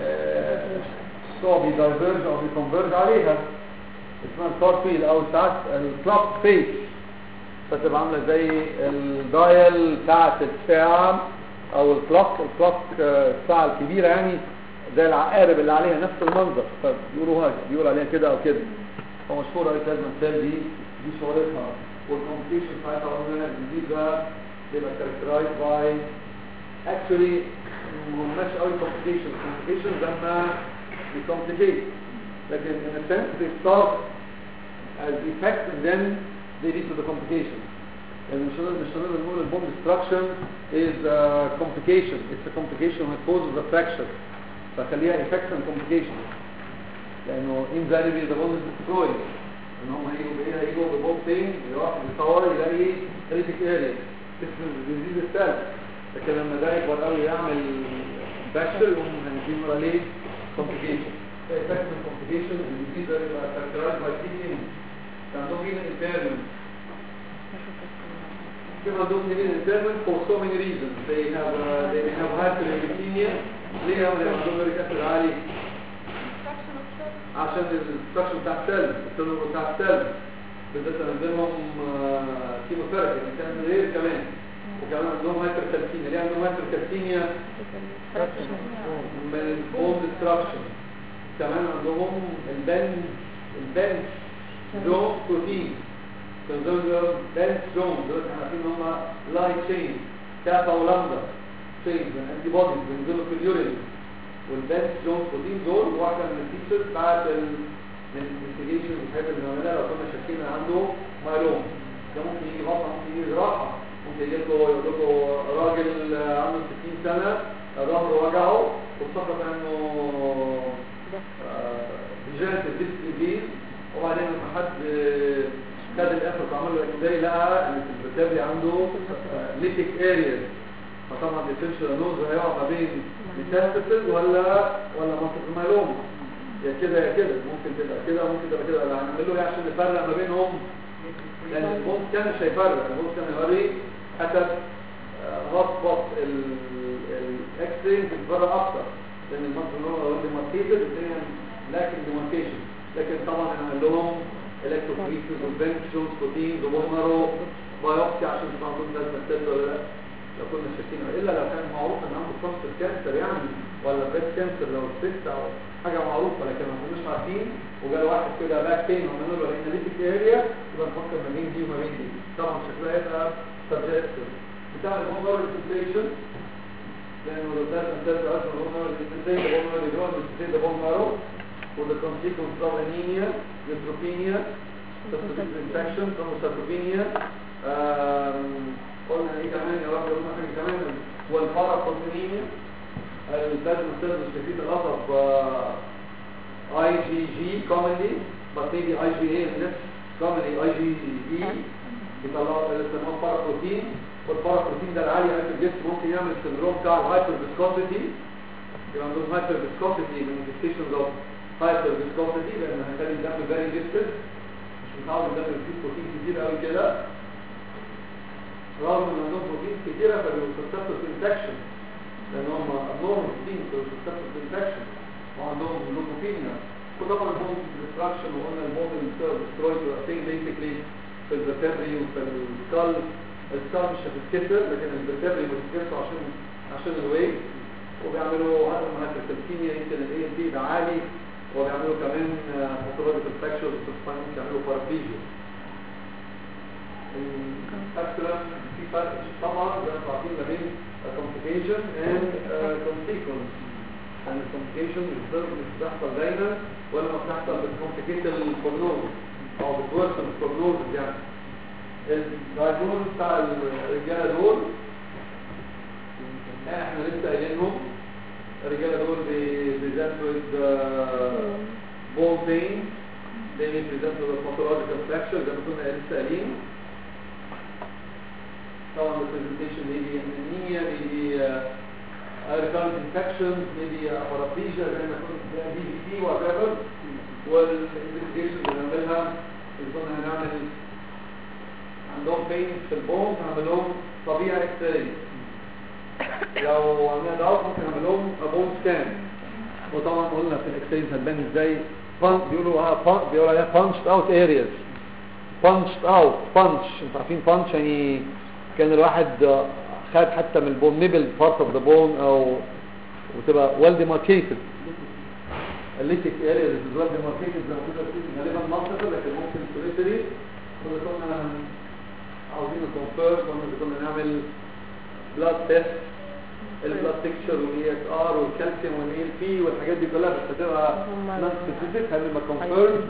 سواء بيدايفرج او بيكونفرج عليها اسمها الكار تويل او ساعات الكلوك فيس فتبقى عامله زي الدايل بتاعت الساعه او الكلوك الكلوك آه، الساعه الكبيره يعني زي العقارب اللي عليها نفس المنظر فبيقولوا هاي بيقولوا عليها كده او كده فمشهوره قوي لازم السيل دي دي شهرتها والكومبليكيشن بتاعتها قلنا الجديد ده بيبقى characterized by actually مش قوي complications complications لما بيcomplicate لكن in a sense they start as effect and then they lead to the complication يعني مش هنقدر مش هنقدر نقول البوم destruction is a complication it's a complication that causes a fracture فخليها effects and complications لانه invariably the bone is destroyed ان هم هيجوا بايه هيجوا ببوم فين واحد يصور يلاقي critical area اسم الديزيز الثالث لكن لما ده يكبر قوي يعمل فراكشر يقوم هنجيب عليه complication effect and complication الديزيز ده يبقى characterized by three things كان عندهم هنا impairment People don't need impairment for so many reasons. They have uh, they may have hyperuricemia. ليه هم اللي عندهم uric acid عالي؟ عشان الستراكشر بتاع السيل التنمو بتاع السيل بالذات عندهم كيموثيرابي يعني كان غير كمان وكمان عندهم هايبركالسيميا ليه عندهم هايبركالسيميا من البون ديستراكشن كمان عندهم البن البن زون بروتين كان زون بن زون دول احنا عارفين ان هم لايت تشين كافا ولامدا تشين انتي بوديز بينزلوا في اليورين والبنت جون بروتين دول واحده من الفيتشرز بتاعت الانفستيجيشن والحاجات اللي بنعملها لو كنا شاكين ان عنده مايلوم ده ممكن يجي بطن ممكن يجي جراحه ممكن يجي له يقول له راجل عنده 60 سنه ظهره وجعه وافتكر انه ديجنريتيف ديسك ديزيز وبعدين لما حد خد الاخر وعمل له اكسراي لقى ان في الفيتابري عنده ليتيك ارياز فطبعا الديفرنشال نوز هيقع ما بين ميتاستاسيس ولا ولا منطقه الميلوما يا كده يا كده ممكن تبقى كده ممكن تبقى كده لا هنعمل له ايه عشان نفرق ما بينهم لان البوم كان مش هيفرق البوم كان يوري حسب هوت سبوت الاكس راي بتفرق اكتر لان المنطقه الميلوما لو ديماركيتد الدنيا لكن ديماركيشن لكن طبعا هنعمل لهم الكتروفوريسيس والبنك جونز بروتين وبومرو بايوبسي عشان تبقى عندهم بلازما سيلز ولا لا لو كنا شاكين الا لو كان معروف ان عنده بروستات كانسر يعني ولا بريست كانسر لو ست او حاجه معروفه لكن ما كناش عارفين وجاء واحد كده باك بين وعملنا له الاناليتيك اريا يبقى نفكر ما بين دي وما بين دي طبعا شكلها يبقى سبجكتيف بتاع الهومر سيتويشن لانه لو ده كان ده اصلا الهومر سيتويشن الهومر اللي هو بيستفيد ده مارو وده consequence of anemia neutropenia infection thrombocytopenia قلنا ايه كمان يا رب قلنا حاجه كمان والباراكوتينيميا البلازما سيلز بتفيد الغضب اي جي جي commonly but maybe اي جي اي الناس commonly اي جي اي بيطلعوا اللي بيسموه باراكوتين والباراكوتين ده العالي في الجسم ممكن يعمل السندروم بتاع الهايبر فيسكوسيتي يبقى عندهم هايبر فيسكوسيتي مانيفستيشنز اوف هايبر فيسكوسيتي لان هيخلي الدم فيري جيستد مش متعود الدم فيه بروتين كتير قوي كده رغم ان عندهم بروتين كتيره فبيبقوا سسبتس انفكشن لان هم عندهم بروتين فبيبقوا سسبتس انفكشن وعندهم لوكوبينيا وطبعا البون ديستراكشن وقلنا البون ديسترويد ثينج بيسكلي في الفرتبري وفي السكال السكال مش هتتكسر لكن الفرتبري بتتكسر عشان عشان الويت وبيعملوا هذا مهاجر الكيمياء يمكن الاي ام بي ده عالي وبيعملوا كمان باثولوجيكال فراكشرز وبيعملوا يعملوا بارابليجيا اكثر في فرق طبعا زي ما عارفين ما بين complication and consequence and complication مش بتحصل دايما ولا ما بتحصل بالكومبليكيت البروجنوز او بتورسن البروجنوز يعني الدايجنوز بتاع الرجاله دول احنا لسه قايلينهم الرجاله دول بيزنتوا بول بين they may present with a pathological fracture زي ما كنا لسه قايلين طبعا البرزنتيشن maybe anemia maybe uh, recurrent infections maybe paraplegia زي ما كنا دي بي تي whatever والانفستيجيشن اللي بنعملها اللي كنا هنعمل عندهم بين في البون هنعمل لهم طبيعي اكس راي لو عملنا ده ممكن نعمل لهم بون سكان وطبعا قلنا في الاكس رايز هتبان ازاي فان بيقولوا اه فان بيقولوا عليها بانشد اوت ارياز بانشد اوت بانش انتوا عارفين بانش يعني كان الواحد خد حتى من البون نيبل بارت اوف ذا بون او وتبقى ويل ديماركيتد الليتيك اريا اللي ويل ديماركيتد زي ما كنا بنقول غالبا منطقه لكن ممكن سوليتري كنا كنا عاوزين نكونفيرم كنا كنا نعمل بلاد تيست البلاد تكشر والاي اس ار والكالسيوم والاي ال بي والحاجات دي كلها بس هتبقى نون سبيسيفيك هنبقى كونفيرم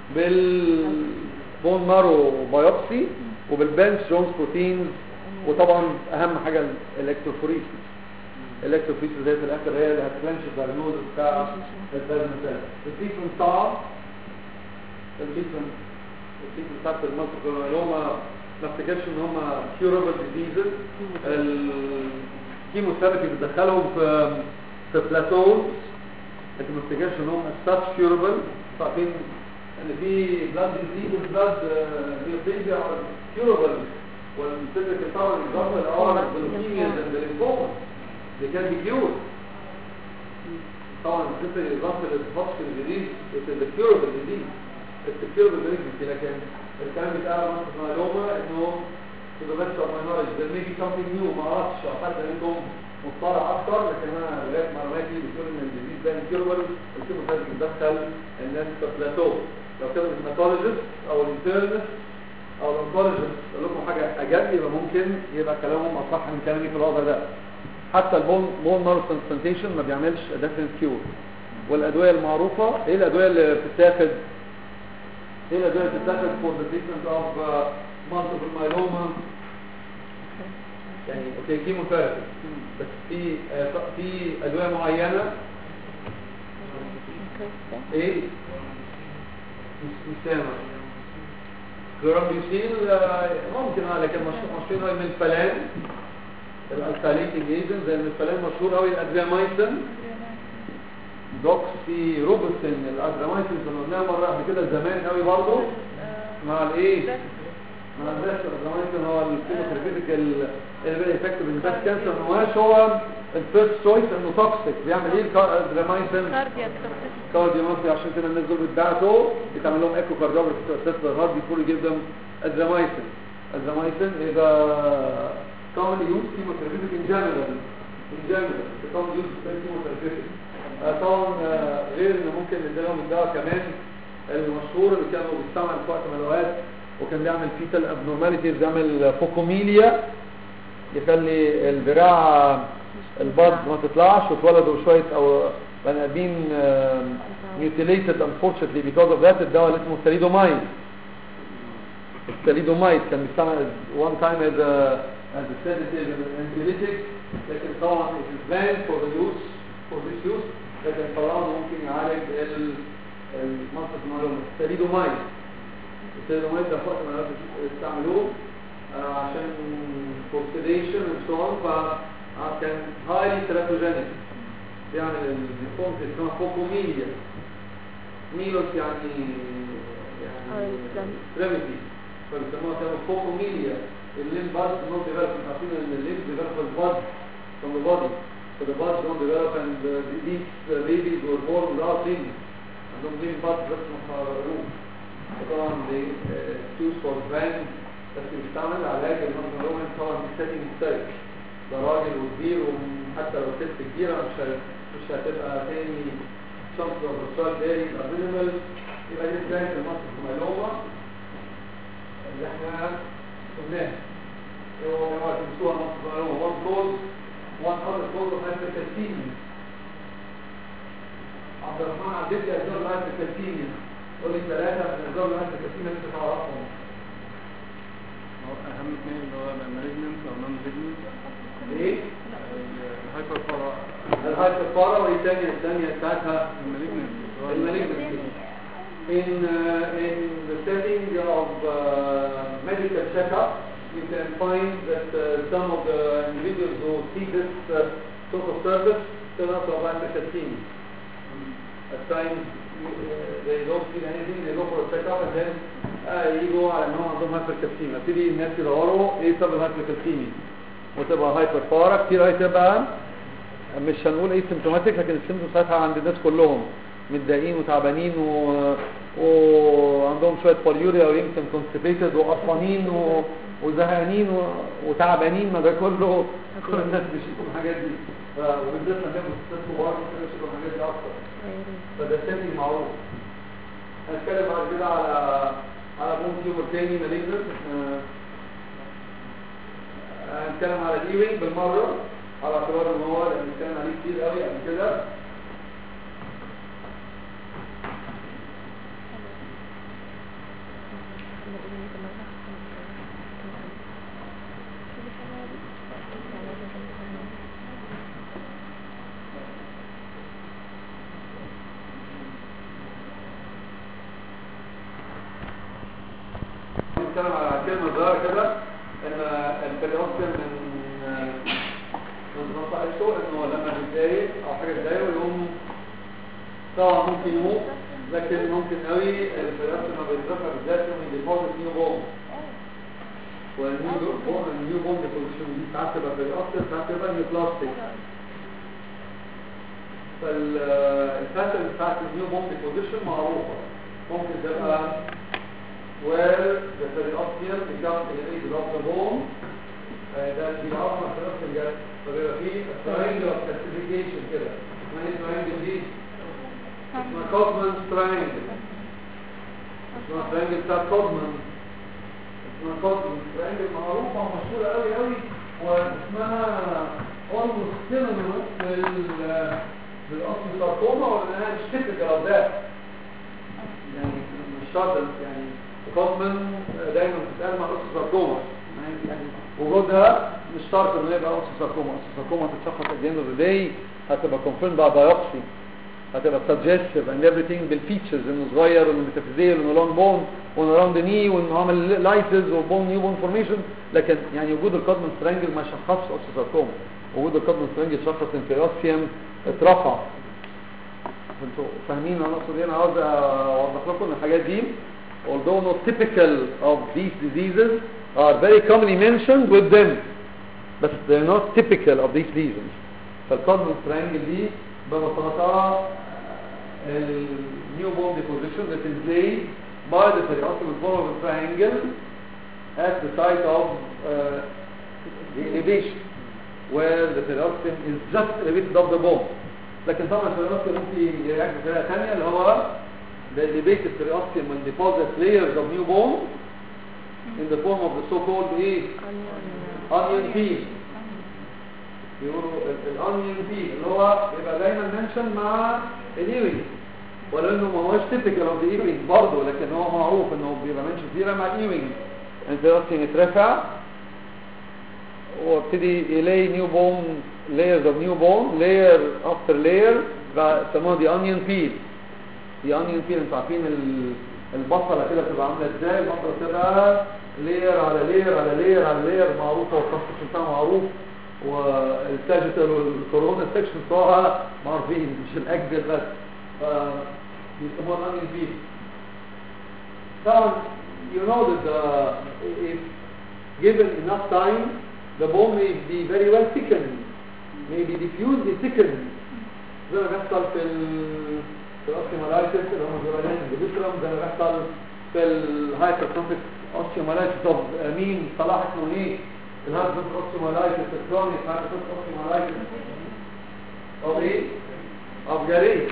بالبون مارو بايوبسي وبالبنش جونز بروتينز وطبعا اهم حاجه الالكتروفوريسيس الالكتروفوريسيس زي في الاخر هي اللي هتكلمش الدايجنوز بتاع البلازما التريتمنت بتاع التريتمنت التريتمنت بتاعت المالتيبل مايلوما ما افتكرش ان هم كيورابل ديزيزز الكيموثيرابي بتدخلهم في في بلاتوز لكن ما افتكرش ان هم ساتش كيورابل عارفين ان في بلاد ديزيز بلاد ميوبيزيا كيورابل والفكره طبعا الاضافه الاول بالكيميا للليمفوما دي كان بيكيور طبعا الفكره الاضافه للفصل الجديد الكيورابل ديزيز الكيورابل مالجنسي لكن الكلام بتاع معلومه انه to the best of my knowledge there may be something new ما اعرفش او حد منكم مطلع اكتر لكن انا لغايه معلوماتي بتقول ان الديزيز ده انكيربل الكيموثيرابي بتدخل الناس في بلاتو لو كان الهيماتولوجيست او الانترنست او الانكولوجيست قال لكم حاجه اجابي يبقى ممكن يبقى كلامهم اصح من كلامي في الوضع ده حتى البون بون مارو ترانسبلانتيشن ما بيعملش ديفرنت كيور والادويه المعروفه ايه الادويه اللي بتتاخد ايه الادويه اللي بتتاخد فور ذا تريتمنت اوف مالتيبل مايلوما يعني اوكي كيموثيرابي بس في آه في ادويه معينه ايه مش مش سامع كلورامبيوسين آه ممكن اه لكن مش مشهور قوي من الفلان الالكاليتنج ايجنت زي الميثالين مشهور قوي الادريامايسين دوكسي روبرتسون الادريامايسين كنا قلناها مره قبل كده زمان قوي برضه مع الايه مع الناس الادريامايسين هو الكيموثيرابيوتيك اللي بيبقى افكتيف ان بس كانسر ما هوش هو الفيرست تشويس انه توكسيك بيعمل ايه الادريامايسين كاردياك كارديومايسين عشان كده الناس دول بيتبعتوا بيتعمل لهم ايكو كارديوجرافي تست الهارت بيفور يجيب لهم ادريامايسين Azithromycin is a commonly used chemotherapeutic in general in general the commonly used chemotherapeutic آه، طبعا آه، غير ان ممكن نديلهم الدواء كمان المشهور اللي كانوا بيستعمل في وقت من الاوقات وكان بيعمل فيتال ابنورماليتيز بيعمل فوكوميليا يخلي الذراع البض ما تطلعش وتولدوا شويه او بني ادمين ميوتيليتد unfortunately because of that الدواء اللي اسمه ثاليدومايد الثاليدومايد كان بيستعمل one time as a as a sedative and anxiolytic لكن طبعا it is banned for the use for this use لكن طبعا ممكن يعالج ال- المنطقة المعلومة الثاليدومايد الثاليدومايد ده وقت ما استعملوه آه، عشان for sedation and so on فكان highly teratogenic بيعمل الفونت اسمها فوكوميليا ميلوس يعني آه، يعني الإسلام. extremity فبيسموها كانوا فوكوميليا الليم بادز not develop عارفين ان الليم develop البادز from the body so the buds don't develop and uh, these uh, babies were born without limbs عندهم ليم بادز بس محروق طبعا they uh, choose for brand بس بيستعمل علاج المنظرومين طبعا في setting مختلف ده راجل وكبير وحتى لو ست كبيرة مش ه- مش هتبقى تاني شمس وبرشال داري يبقى مينيمال يبقى دي بداية المصر مالومة اللي احنا قلناها هو هو تمسوها مصر مالومة one cause one other cause of hypercalcemia عبد الرحمن عبد لي أسباب الهايبركالسيميا قول لي ثلاثة من أسباب الهايبركالسيميا اللي انت تعرفهم هو اهم اثنين اللي هو المالجننت او نون مالجننت ايه؟ الهايبر فرا الهايبرفارا وايه تانية الثانية بتاعتها المالجننت المالجنسي in uh, in the setting of uh, medical checkup you can find that uh, some of the individuals who see this uh, sort of service turn out to have hypercalcemia at times uh, they don't feel anything they go for a checkup and then uh, يجوا على انهم عندهم hypercalcemia ابتدي الناس يدوروا ايه سبب الهايبركالسيميا وتبقى هايبرفارا كتير هتبقى مش هنقول ايه سيمتوماتيك لكن السيمتوم ساعتها عند الناس كلهم متضايقين وتعبانين و... وعندهم شويه بوليوريا ويمكن كونستيبيتد وقرفانين و... وزهقانين و... وتعبانين ما ده كله كل الناس بيشوفوا الحاجات دي ف- وبالذات لما يبقوا ستات كبار بيشوفوا الحاجات دي اكتر فده سيتنج معروف هنتكلم بعد كده على على بون تيومر تاني مالجنت هنتكلم على الايوينج بالمره على اعتبار ان هو اللي بنتكلم عليه كتير قوي قبل كده نتكلم على كلمة صغيرة كده ان البريوستيوم من من نصائحه انه لما بيتضايق او حاجة تضايقه يقوم طبعا ممكن يموت لكن ممكن قوي البريوستيوم لما بيترفع بالذات يوم يديبوزيت نيو بون والنيو بون النيو بون ديبوزيشن دي ساعات تبقى بريوستيوم ساعات تبقى نيو بلاستيك فالباترن بتاعت النيو بون ديبوزيشن معروفة ممكن تبقى where the periosteum becomes elevated off the bone uh, ده دي العظمة خلاص الجد فبيبقى فيه triangle of calcification كده اسمها ايه triangle دي؟ اسمها Codman's triangle اسمها triangle بتاع Codman اسمها Codman's triangle معروفة ومشهورة قوي قوي واسمها almost synonymous بال بالاوستيوساركوما وانها مش typical of that يعني مش شرط يعني كوزمان دايما بتتقال مع اوستيوساركوما يعني وجودها مش شرط ان هي يبقى اوستيوساركوما اوستيوساركوما هتتشخص at the end of the day هتبقى confirmed by biopsy هتبقى suggestive and everything بالفيتشرز انه صغير وانه ميتافيزيال وانه لونج بون وانه راوند ني وانه عمل لايسز وبون نيو بون فورميشن لكن يعني وجود الكودمان سترانجل ما شخصش اوستيوساركوما وجود الكودمان سترانجل شخص انفيروسيوم اترفع انتوا فاهمين انا اقصد ايه انا عاوز اوضح لكم ان الحاجات دي although not typical of these diseases are very commonly mentioned with them but they're not typical of these lesions فالكودمان سترانجل دي ببساطة النيو بون deposition that is laid by the periosteal form of the triangle at the site of uh, the elevation where the periosteum is just elevated above the bone لكن طبعا البريوستيوم ممكن يرياكت بطريقه ثانيه اللي هو the elevated periosteum will deposit layers of new bone in the form of the so-called ايه onion peel يقولوا الانيون بيل اللي هو بيبقى دايما منشن مع الايوينج ولانه ما هوش تيبيكال اوف ذا ايوينج برضه لكن هو معروف انه بيبقى منشن كتير مع الايوينج البيروستيوم يترفع وابتدي يلاقي نيو بون layers of new bone layer after layer بيسموها دي onion peel دي onion peel انتوا عارفين ال- البصلة كده بتبقى عاملة ازاي البصلة بتبقى layer على layer على layer على layer معروفة والكونستكشن بتاعها معروف والساجيتال والكورونا سكشن بتوعها معروفين مش الاكبر بس ف بيسموها الانيون بيل طبعا you know that uh, if given enough time the bone may be very well thickened may be diffusely thickened زي ما بيحصل في ال في الاوستيومالايتس اللي هم الجبلين الجبترم زي ما بيحصل في الهايبرتروفيك اوستيومالايتس طب مين صلاح اسمه ايه الهايبرتروفيك اوستيومالايتس الكرونيك هايبرتروفيك اوستيومالايتس او ايه اوف جاريه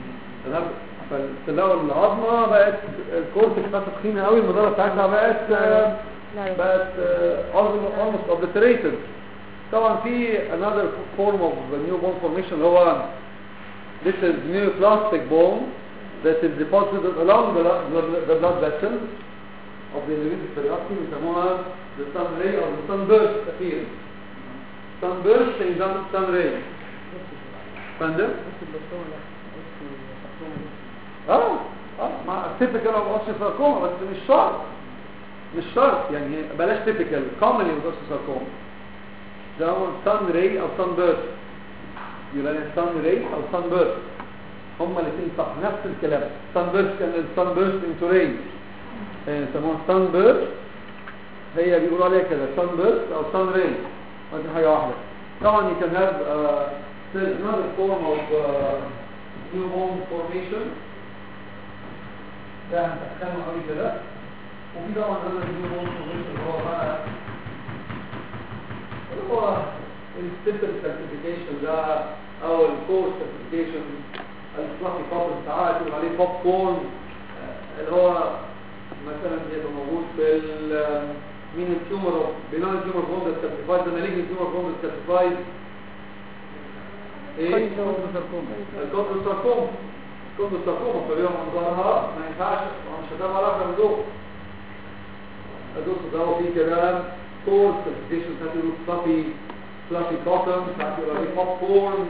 فلو العظمه بقت الكورتكس بتاعتها تخينه قوي المداره بتاعتها بقت آه، نعم. بقت uh, almost almost obliterated طبعا في another form of the new bone formation اللي هو this is neoplastic bone that is deposited along the, the, the blood vessels of the individual periosteum يسموها the sun ray or the sunburst appearance sunburst in the sun ray فندم؟ اه اه مع typical of osteosarcoma بس مش شرط مش شرط يعني بلاش typical commonly with osteosarcoma ده هو sun ray او sunburst يبقى sun ray او sunburst هما الاثنين صح نفس الكلام sunburst كان sunburst into ray آه، يسموها sunburst هي بيقولوا عليها كده sunburst او sun ray ودي حاجة واحدة طبعا you can have uh, there's another form of uh, new bone formation ده هنتكلم قوي كده وفي طبعا انا new bone formation اللي هو بقى اللي هو السيمبل سيرتيفيكيشن ده او الكورس سيرتيفيكيشن الفلافي كوبل ساعات يقول عليه بوب كورن اللي هو مثلا بيبقى موجود في ال مين التيومر اوف بينال تيومر بوند سيرتيفايد ده مالجن تيومر بوند سيرتيفايد ايه الكوبل ساركوما الكوبل ساركوما فبيبقى منظرها ما ينفعش مش هتبقى علاقه من دول الدوس ده هو فيه كده كورس سيرتيفيكيشن ساعات يقولوا فلافي فلافي كوتن ساعات يقولوا عليه بوب كورن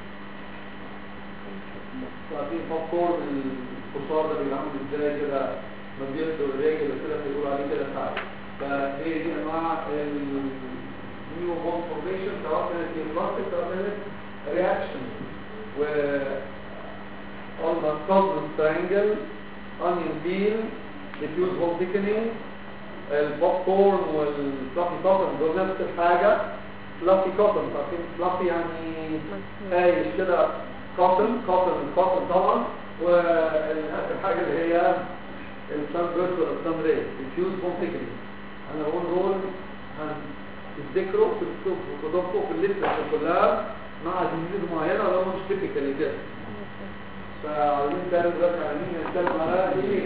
عارفين بوب كورن الفشار ده بيبقى عامل ازاي كده ما بيبدو الراجل كده بيقولوا عليه كده ساعات فهي دي انواع النيو بون فورميشن سواء كانت بلاستيك سواء كانت رياكشن و almost constant triangle onion peel diffuse bone thickening البوب كورن والفلافي كوتن دول نفس الحاجه فلافي كوتن عارفين فلافي يعني هايش كده كوتن كوتن الكوتن طبعا واخر حاجه اللي هي السان بيرت ولا السان ري diffuse bone thickening انا بقول دول هتفتكروا في كتبكم في الليسته كلها مع ديزيز معينه ولا مش تيبيكال كده فعايزين نتكلم دلوقتي على مين نتكلم على ايه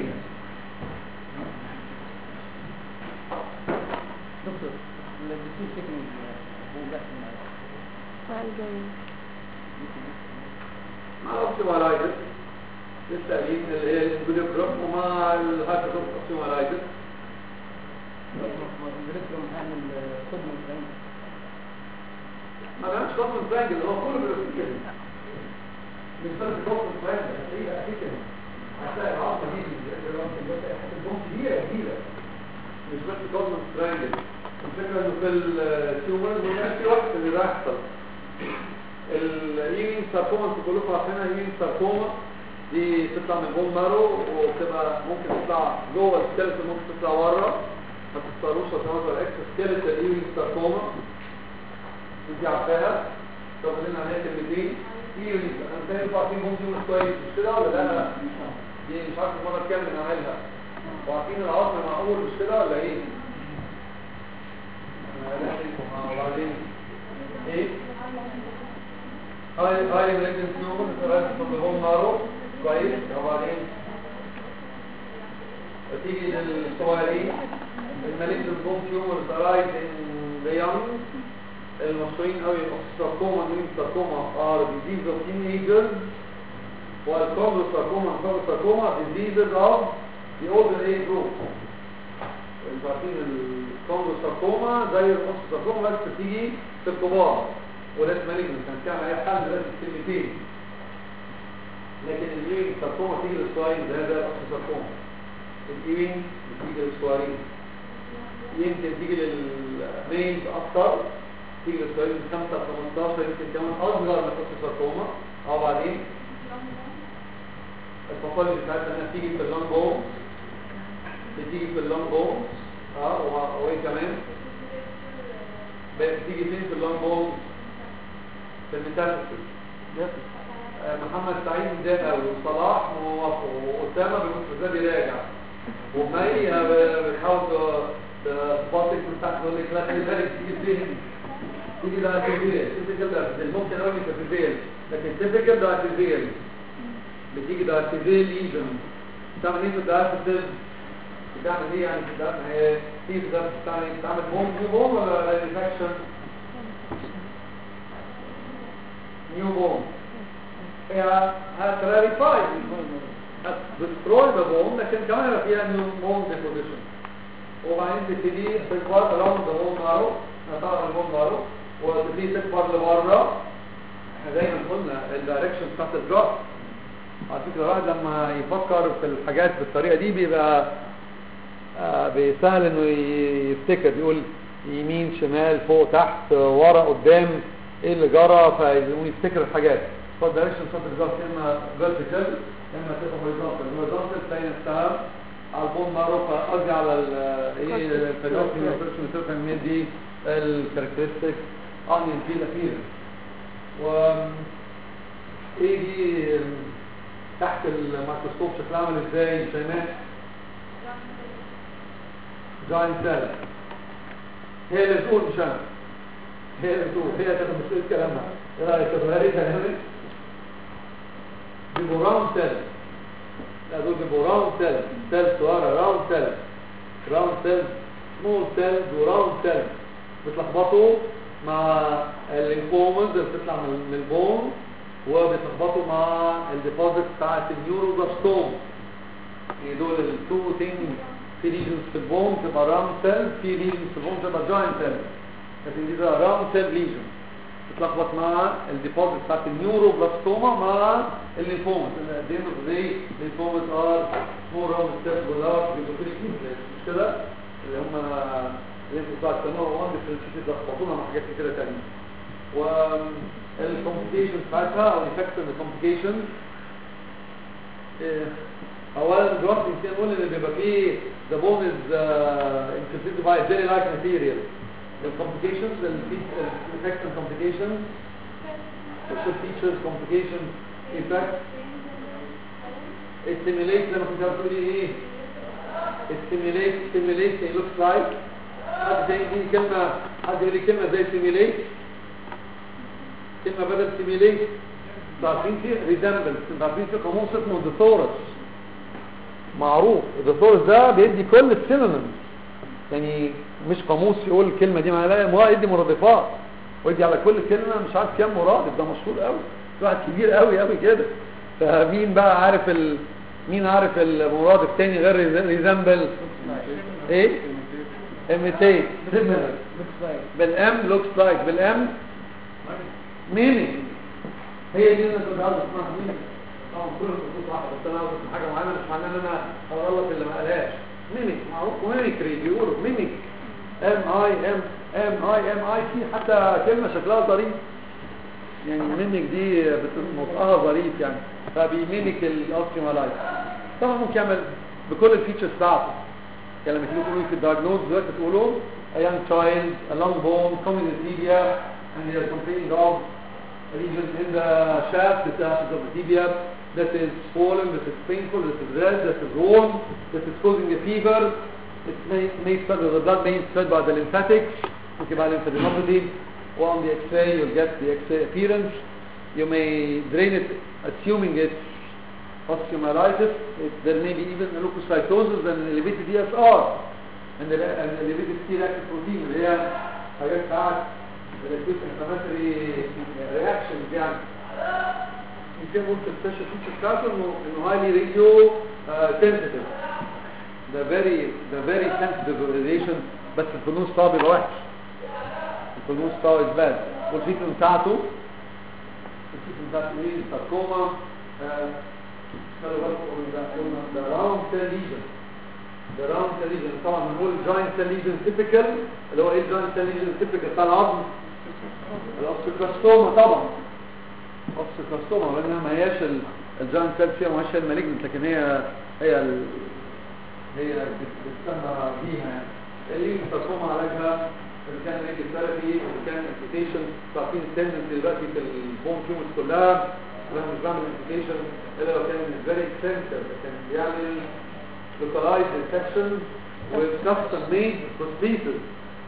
دكتور الدكتور شكله هو بس مع الجوين مع الاوبتيمالايزر لسه قايلين اللي هي البوليبروم ومع الهايبرتروف اوبتيمالايزر الريترو هعمل خدمة الفرنك ما كانش كوستم ترانجل هو كله بيبقى فيه كده مش بس كوستم ترانجل هتلاقيه اكيد كده هتلاقي العصا دي حته بوم كبيره كبيره مش بس كوستم ترانجل الفكره انه في التيومر ما في وقت اللي بيحصل الايمين ساركوما انتوا كلكم عارفينها ايمين ساركوما دي تطلع من بون مارو وبتبقى ممكن تطلع جوه السكيلت ممكن تطلع بره ما تختاروش عشان اكس سكيلت الايمين ساركوما انت عارفاها طب لنا عليها كلمتين ايونيك انا فاهم عارفين بون تيومر كويس مش كده ولا لا دي مش عارف المره كام بنعملها وعارفين العظم معقول مش كده ولا ايه وبعدين ايه هاي هاي مالجن تيومر ثلاثة تطلبون نارو كويس وبعدين تيجي للصغيرين المالجن بوم تيومر رايز ان ذا يونج المشهورين قوي الساركوما مين ساركوما ار ديزيز اوف teenagers والكومبلوساركوما الكومبلوساركوما diseases of the older age group انتوا عارفين الكومبلوساركوما زي الأوستوساركوما بس بتيجي في الكبار وده مالجن كان تعمل اي حل دلوقتي كلمتين لكن الايوين ساركوما تيجي للصغيرين زي زي الأوستوساركوما الايوين بتيجي للصغيرين يمكن تيجي للمينز اكتر تيجي للصغيرين من 5 ل 15 يمكن كمان اصغر من الأوستوساركوما او بعدين الباثولوجي بتاعتها انها بتيجي في اللونج بون بتيجي في اللونج بون اه و- وايه كمان بتيجي فين في اللونج بون في الميتافيزيك آه، محمد سعيد ده وصلاح موافق واسامه بيكون في الزاد يراجع ومي آه، بتحاول ت- تبطك من تحت تقول لك لا خلي بالك تيجي فين تيجي ده ارتيفيال تيجي ده artificial. ممكن اقول لك ارتيفيال لكن تيبيكال ده ارتيفيال بتيجي ده ارتيفيال ليجن بتعمل ايه في الدارتيفيال بتعمل ايه يعني في الدارت هي في في الدارت بتعمل ايه بتعمل بوم نيو بوم ولا ريفاكشن نيو بوم هي هتراريفاي هتدستروي ذا بوم لكن كمان يبقى فيها نيو بوم ديبوزيشن وبعدين تبتدي تكبر اراوند ذا بوم نارو طبعا البوم نارو وتبتدي تكبر لبره احنا دايما قلنا الدايركشن بتاعت الدروب على فكره الواحد لما يفكر في الحاجات بالطريقه دي بيبقى آه، بيسهل انه ي- يفتكر يقول يمين شمال فوق تحت ورا قدام ايه اللي جرى فيقوم يفتكر الحاجات فالدايركشن بتاعت الدروب اما فيرتيكال اما تبقى هوريزونتال هوريزونتال تلاقي نفسها على البون معروفه قصدي على ال ايه الفيدوكسي والفيرشن سيرفن دي الكاركترستيك اونيون فيل ابيرنس و ايه دي تحت الميكروسكوب شكلها عامل ازاي شيماء جاين سيل هي اللي بتقول مش انا هي اللي بتقول هي تاخد مسؤوليه كلامها ايه رايك تاخدها لي كلامك بيبقوا راوند سيل لا دول بيبقوا راوند سيل سيل صغيره راوند سيل راوند سيل سمول سيلز وراوند سيل بتلخبطوا مع الليمفومز اللي بتطلع من من البون وبيتلخبطوا مع الديبوزيت بتاعت النيوروبلاستوم يعني دول التو ثينج في ليجنز في البون تبقى راوند سيل في ليجنز في البون تبقى جاينت سيل لكن دي ده راوند سيل ليجن تتلخبط مع الديبوزيت بتاعت النيوروبلاستوما مع الليمفومز دي زي الليمفومز ار سمول راوند سيل ولارج بيبقوا مش كده اللي هم اللي انتوا بتاع السماء وان ديفرنشيتد لخبطونا مع حاجات كتيره تانية والكومبليكيشنز بتاعتها او الافكتس الكومبليكيشنز اولا دلوقتي يمكن نقول ان بيبقى فيه the bone is uh, infiltrated by jelly like material the complications the effects and complications social features complications effects it stimulates لما كنت عارف تقولي ايه it stimulates stimulates it looks like حد زي دي كلمة حد يقول لي كلمة زي stimulate كلمة بدل stimulate تعرفين في resemblance تعرفين في قاموس اسمه thesaurus معروف الthesaurus ده بيدي كل السينونيمز يعني مش قاموس يقول الكلمة دي معناها لا هو يدي مرادفات ويدي على كل كلمة مش عارف كام مرادف ده مشهور قوي في واحد كبير قوي قوي كده فمين بقى عارف ال... مين عارف المرادف تاني غير ريزامبل ايه imitate similar بالام looks like بالام ميمي هي دي اللي كنت عاوز اسمعها ميمي طبعا كل الخطوط واحده بس انا عاوز اسمع حاجه معينه مش معناه ان انا هغلط اللي ما قالهاش ميميك معروف وميميكري بيقولوا ميميك ام اي ام ام اي ام اي في حتى كلمه شكلها ظريف يعني ميميك دي نطقها ظريف يعني فبيميميك الاوستيومالايز طبعا ممكن يعمل بكل الفيتشرز بتاعته يعني لما تيجي تقولوا في الدايجنوز دلوقتي تقولوا a young child a long bone community and they are complaining of regions in the shaft the shaft of the tibia that is swollen, that is painful, that is red, that is warm, that is causing a fever. It may, may spread, the blood may spread by the lymphatics ممكن بعد lymphadenopathy on the X-ray you'll get the X-ray appearance you may drain it assuming it's osteomyelitis it, there may be even a leukocytosis and an elevated ESR and the an elevated C-reactive protein اللي هي حاجات ساعات acute inflammatory reactions يعني يمكن ممكن السبيشال فيتشر بتاعته انه انه highly radio uh, sensitive ده very ده very sensitive radiation بس الفلوس بتاعه بيبقى وحش الفلوس بتاعه is bad والتريتمنت بتاعته التريتمنت بتاعته ايه ساركوما خلوا بالكم ده قلنا ده راوند سيل ليجن ده راوند سيل ليجن طبعا بنقول جاينت سيل ليجن تيبيكال اللي هو ايه الجاينت سيل ليجن تيبيكال بتاع العظم الاوستيوكلاستوما طبعا اوستيوكلاستوما لانها ما هياش الجاينت سيل فيها ما هياش المالجنت لكن هي هي ال... هي بتسمى بيها يعني اللي ساركوما علاجها اللي كان ريدي ثيرابي اللي كان امبيتيشن عارفين التندنسي دلوقتي في البون تيومرز كلها انا مش بعمل امبيتيشن الا لو كان فيري اكستنسيف كان بيعمل localized infection with custom made prosthesis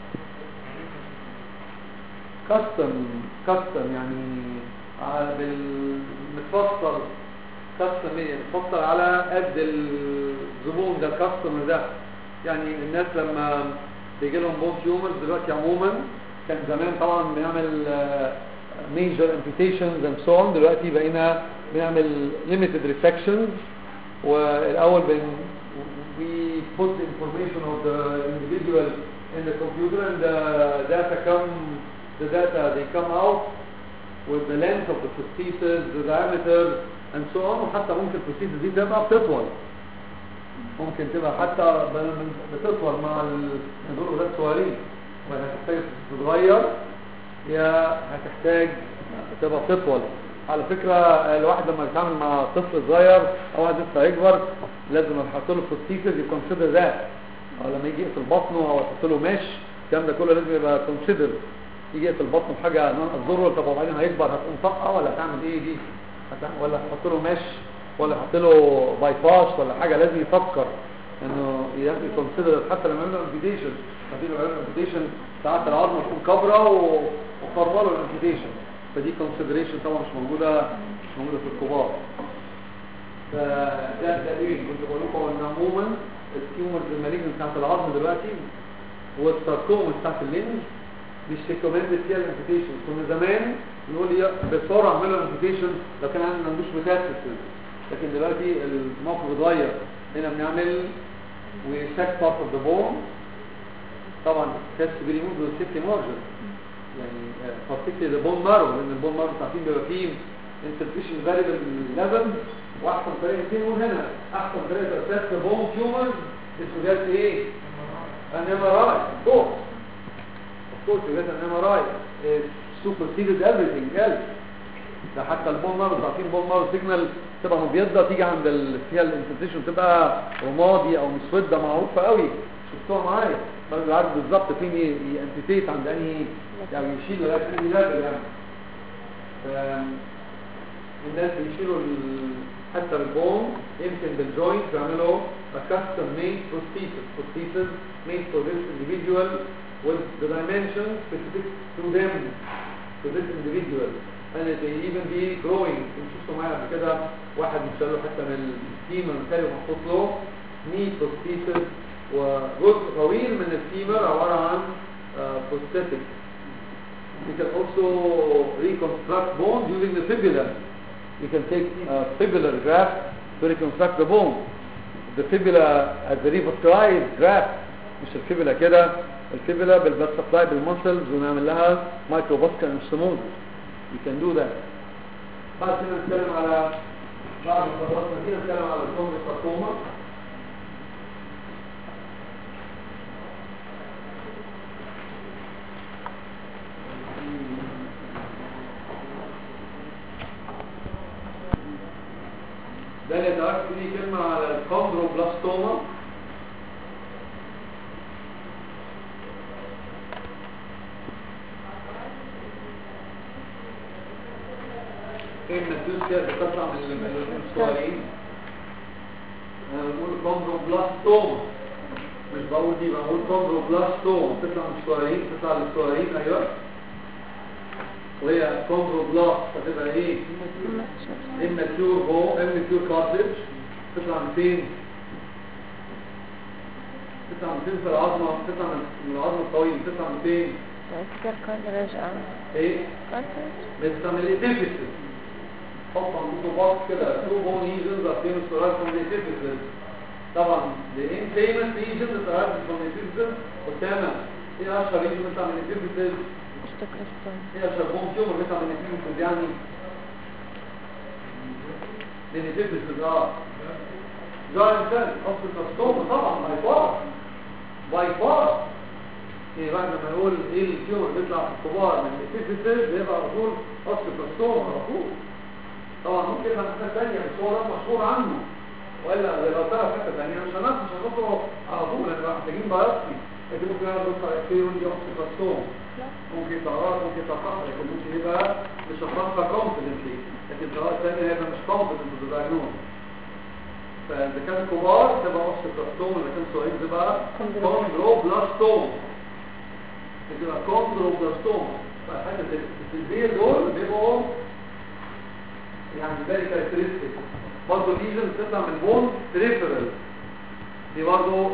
custom custom يعني على بالمتفصل custom made متفصل على قد الزبون ده الكاستمر ده يعني الناس لما بيجي لهم بون تيومرز دلوقتي عموما كان زمان طبعا بنعمل major amputations and so on دلوقتي بقينا بنعمل limited resections والاول بن we put the information of the individual in the computer and the data come the data they come out with the length of the prosthesis the diameter and so on وحتى ممكن البروسيسز دي تبقى بتطول ممكن تبقى حتى بتطول مع النزول ده صغيرين وهتحتاج تتغير يا هتحتاج تبقى تطول على فكرة الواحد لما يتعامل مع طفل صغير او واحد لسه هيكبر لازم يحط له بروستيسز يكونسيدر ذات او لما يجي يقفل بطنه او يحط له مش الكلام ده كله لازم يبقى كونسيدر يجي يقفل بطنه بحاجه نون اضره طب وبعدين هيكبر هتقوم طاقه ولا هتعمل ايه دي هتعمل ولا هتحط له مش ولا يحط له باي باس ولا حاجه لازم يفكر انه يكونسيدر حتى لما يعمل امبيتيشن لما تيجي يعمل امبيتيشن ساعات العظمه تكون كبره وقرروا الامبيتيشن فدي كونسيدريشن طبعا مش موجوده مش موجوده في الكبار فده دليل كنت بقول لكم ان عموما التيومرز المالجنت بتاعت العظم دلوقتي والساركوما بتاعت اللينز مش ريكومندد فيها الامبيتيشن كنا زمان نقول يا بسرعه اعملوا الامبيتيشن لو كان ما عندوش ميتاستاسيس لكن دلوقتي الموقف اتغير هنا بنعمل وساك بارت اوف ذا بون طبعا كاس بريموف والسيفتي مارجن يعني particularly the bone marrow لان البون مارو عارفين بيبقى فيه infiltration variable level واحسن طريقه دي نقول هنا احسن طريقه تاسس بون تيومرز اسمها ايه؟ ان ام ار اي اوف كورس اوف كورس يبقى ان ام ار اي superseded everything else ده حتى البون مارو عارفين البون مارو سيجنال تبقى مبيضه تيجي عند ال... فيها الانفلتريشن تبقى رمادي او مسوده معروفه قوي شفتوها معايا الراجل عارف بالظبط فين يامبيتيت عند انهي يعني يشيل لغايه انهي ليفل يعني الناس بيشيلوا حتى البون يمكن بالجوينت يعملوا a custom made prosthesis prosthesis made for this individual with the dimensions specific to them to this individual and it may even be growing شفتوا معايا قبل كده واحد مشاله حتى من الفيمر مثالي ومحطوط له knee prosthesis وجزء طويل من الفيمر عبارة عن uh, prosthetic you can also reconstruct bones using the fibula you can take a fibular graft to reconstruct the bone the fibula as the revascularized graft مش الفيبولا كده الفيبولا بالباسفلاي بالمسلز ونعمل لها مايكروباسكال انستموز you can do that بعد كده نتكلم على بعد ما خلصنا كده نتكلم على الكومبي ساركوما ده اللي درست فيه كلمة على الكوندروبلاستوما ايه النتوز كده بتطلع من من الصغيرين انا بقول كوندروبلاستوما مش بقول دي بقول كوندروبلاستوم تطلع من الشرايين تطلع للشرايين ايوه وهي كوندروبلاست فتبقى ايه اما كيور هو اما كيور كارتلج تطلع من فين تطلع من فين في العظمه تطلع من من العظمه الطويل تطلع من فين كده كان رجع ايه كارتريج بتعمل ايه ديفيسيت حط عندكم باكس كده تو بون ليجنز ار فيمس فور فروم ذا ديفيسيت طبعا the infamous lesion that arises from the deficit قدامنا ايه اشهر ليجن بتاع من الديفيسيت اشتكرستون ايه اشهر بون تيومر بتاع من الديفيسيت يعني من الديفيسيت اه جاين سيل اوستوستوم طبعا باي فار باي فار ايه بعد ما نقول ايه التيومر بيطلع في الكبار من الديفيسيت بيبقى على طول اوستوستوم على طول طبعا ممكن يبقى حاجه ثانيه بس هو ده مشهور عنه ولا لو طلع حته ثانيه مش هنعرف مش هنحطه على طول هنبقى محتاجين بايوبسي لكن ممكن انا ابص على اكسير ودي اوستوستوم ممكن يطلع غلط ممكن يطلع صح لكن ممكن يبقى مش هتطلع كونفدنتلي لكن سواء ثانيه هيبقى مش كونفدنت بالدايجنوز فاذا كان كبار تبقى اوستوستوم اذا كان صغير تبقى كوندروبلاستوم بتبقى كوندروبلاستوم فحاجه التدبير دول بيبقوا يعني very characteristic برضه ليجن بتطلع من بون peripheral دي برضه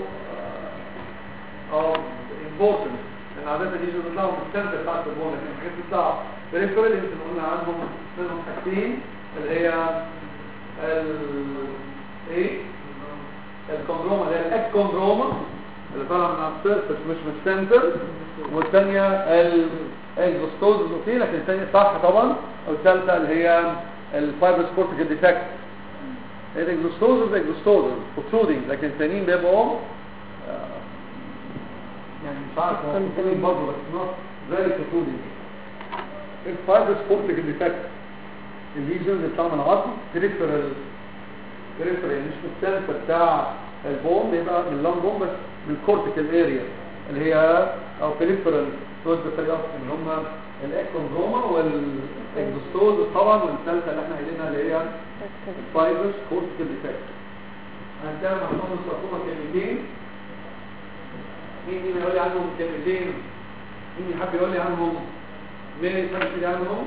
اه important لان عادة ليجن بتطلع من السنتر بتاعت البون لكن الحاجات بتطلع peripheral يمكن قلنا عنهم منهم حاجتين اللي هي ال ايه الكوندروما اللي هي الاكوندروما اللي طالعه من على السيرفس مش من السنتر والثانيه الفوستوز اوكي لكن الثانيه صح طبعا والثالثه اللي هي الفايبرس كورتيكال ديفكت الاكزوستوز الاكزوستوز protruding لكن الثانيين بيبقوا آه، يعني مش عارف هو protruding برضه بس not very protruding الفايبرس كورتيكال ديفكت الليجنز اللي بتاع من العظم peripheral peripheral يعني مش في السنتر بتاع البون بيبقى من اللونج بون بس بالكورتيكال اريا اللي هي او peripheral دول بالطريقه اللي هم الاكوندروما والاكزوستوز طبعا والثالثه اللي احنا قايلينها اللي هي فايبرس كورتيكال ديفكت هنتكلم عن خمس سرطومه كلمتين مين مين يقول لي عنهم كلمتين مين يحب يقول لي عنهم مين يحب يقول لي عنهم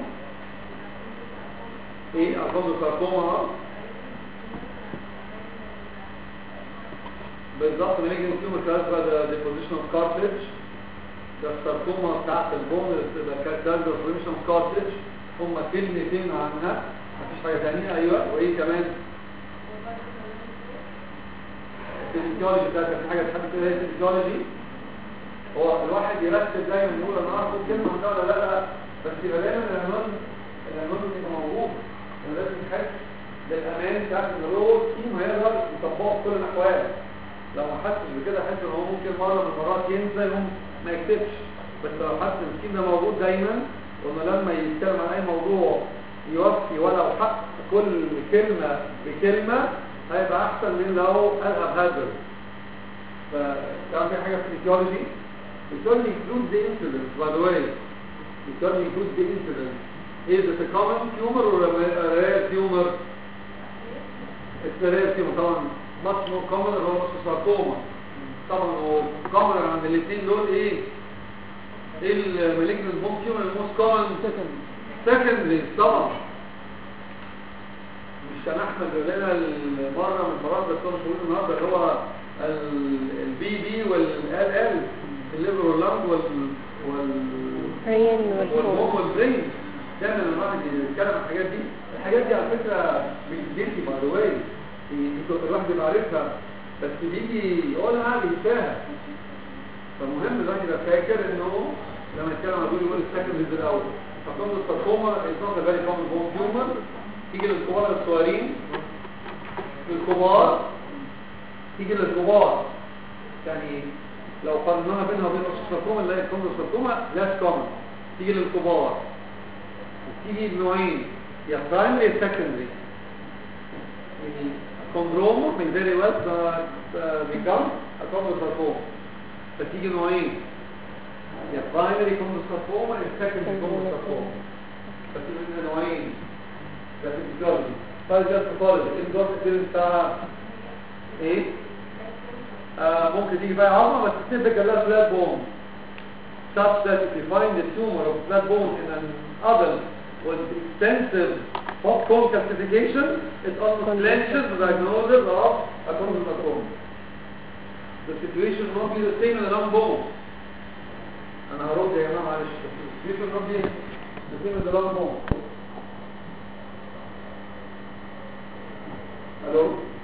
ايه الفوندو ساركوما بالظبط بنيجي نقول كده ديبوزيشن اوف كارتريدج ده الساركوما بتاعت البون اللي بتبقى كارتريدج ديبوزيشن اوف كارتريدج هما كلمتين عنها مفيش حاجه ثانيه ايوه وايه كمان الفيزيولوجي بتاعت في حاجه تحب تقول هي الفيزيولوجي هو الواحد يرتب دايما يقول انا اعرف كلمه من ده ولا لا بس يبقى دايما العنوان العنوان يبقى موجود يعني لازم تحس بالامان بتاعت ان هو تيم هيقدر يطبقه في كل الاحوال لو ما حسش بكده حس ان هو ممكن مره من المرات ينسى يقوم ما يكتبش بس لو حس ان التيم ده موجود دايما وانه لما يتكلم عن اي موضوع يوفي ولو حق كل كلمه بكلمه هيبقى احسن من لو قالها بهزر فكان في حاجه في الفيزيولوجي الفيزيولوجي includes the incidence by the way الفيزيولوجي includes the incidence is it a common tumor or a rare tumor it's a rare tumor طبعا much more common اللي هو sarcoma طبعا هو common عند الاثنين دول ايه ايه المالجنت بوم تيومر الموست كومن سكندري طبعا مش كان احمد يقول لنا مره من المرات بس هو مش موجود النهارده اللي هو البي بي والال ال الليفر واللنج وال وال برين والبوم والفول والبرين دايما لما الواحد يتكلم عن الحاجات دي الحاجات دي على فكره بتديكي باي ذا واي الواحد يبقى عارفها بس بيجي يقولها بينساها فمهم الواحد يبقى فاكر انه لما يتكلم عن دول يقول السكندريز الاول فكون الساركوما النقطه بالي كومن بوم تيومر تيجي للكبار الصغيرين الكبار تيجي للكبار يعني لو قارناها بينها وبين الساركوما اللي هي الكومن الساركوما لاس كومن تيجي للكبار تيجي بنوعين يا برايمري يا سكندري يعني كوندروما من فيري ويل بيكم كومن ساركوما فتيجي نوعين يا برايمري كومن ساركوما يا سكندري كومن ساركوما فتيجي منها نوعين ده في الفيزيولوجي طيب جت باثولوجي الجزء الثاني بتاعها ايه؟ ممكن تيجي فيها عظمه بس typical لها flat bone such that if you find a tumor of flat bone in an adult with extensive hot cone calcification it almost clenches the diagnosis of a chondrosarcoma the situation will not be the same in a long bone انا هرد يا جماعه معلش the situation will not be the same in the long bone الو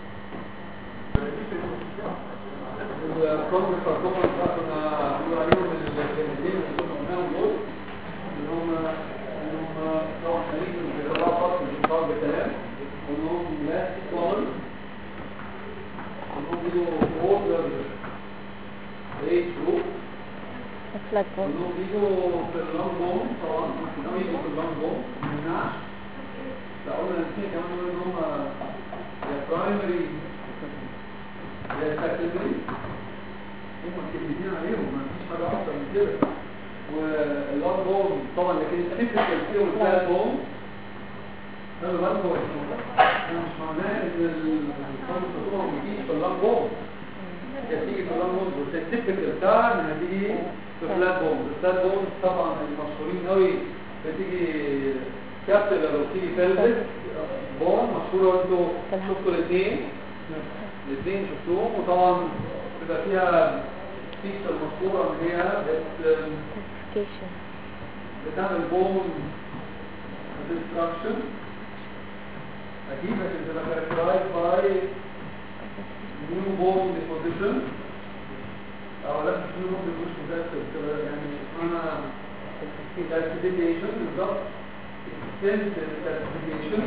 الكونجرس فاركوما اللي كنا بنقول عليهم الكلمتين اللي كنا قلناهم دول اللي هم اللي هم طبعا خليج من القراءة خاص مش مطور بالكلام وانهم لا كومن وانهم بيجوا اوردر ايج جروب فلاج بون وانهم بيجوا في اللونج بون طبعا انهم يجوا في اللونج بون ما يمنعش لا قلنا الاثنين كمان دول ان هم يا برايمري يا سكندري هم كلمتين عليهم ما فيش حاجه اكتر من كده واللونج بون طبعا لكن التيبيكال فيهم الفلات بون خلي بالكم احنا مش معناه ان الكونسيوم ما بيجيش في اللونج بون هي بتيجي في اللونج بون بس التيبيكال بتاع انها تيجي في فلات بون الفلات بون طبعا المشهورين قوي بتيجي كابتل لو تيجي فلتت بون مشهوره انتوا شفتوا الاثنين الاثنين شفتوهم وطبعا بيبقى فيها فيتشر مشهوره ان هي بت كالسيفيكيشن بتعمل بون ديستراكشن اكيد لكن بتبقى characterized by new bone deposition او لا مش new bone deposition بس بتبقى يعني اسمها calcification بالظبط extensive calcification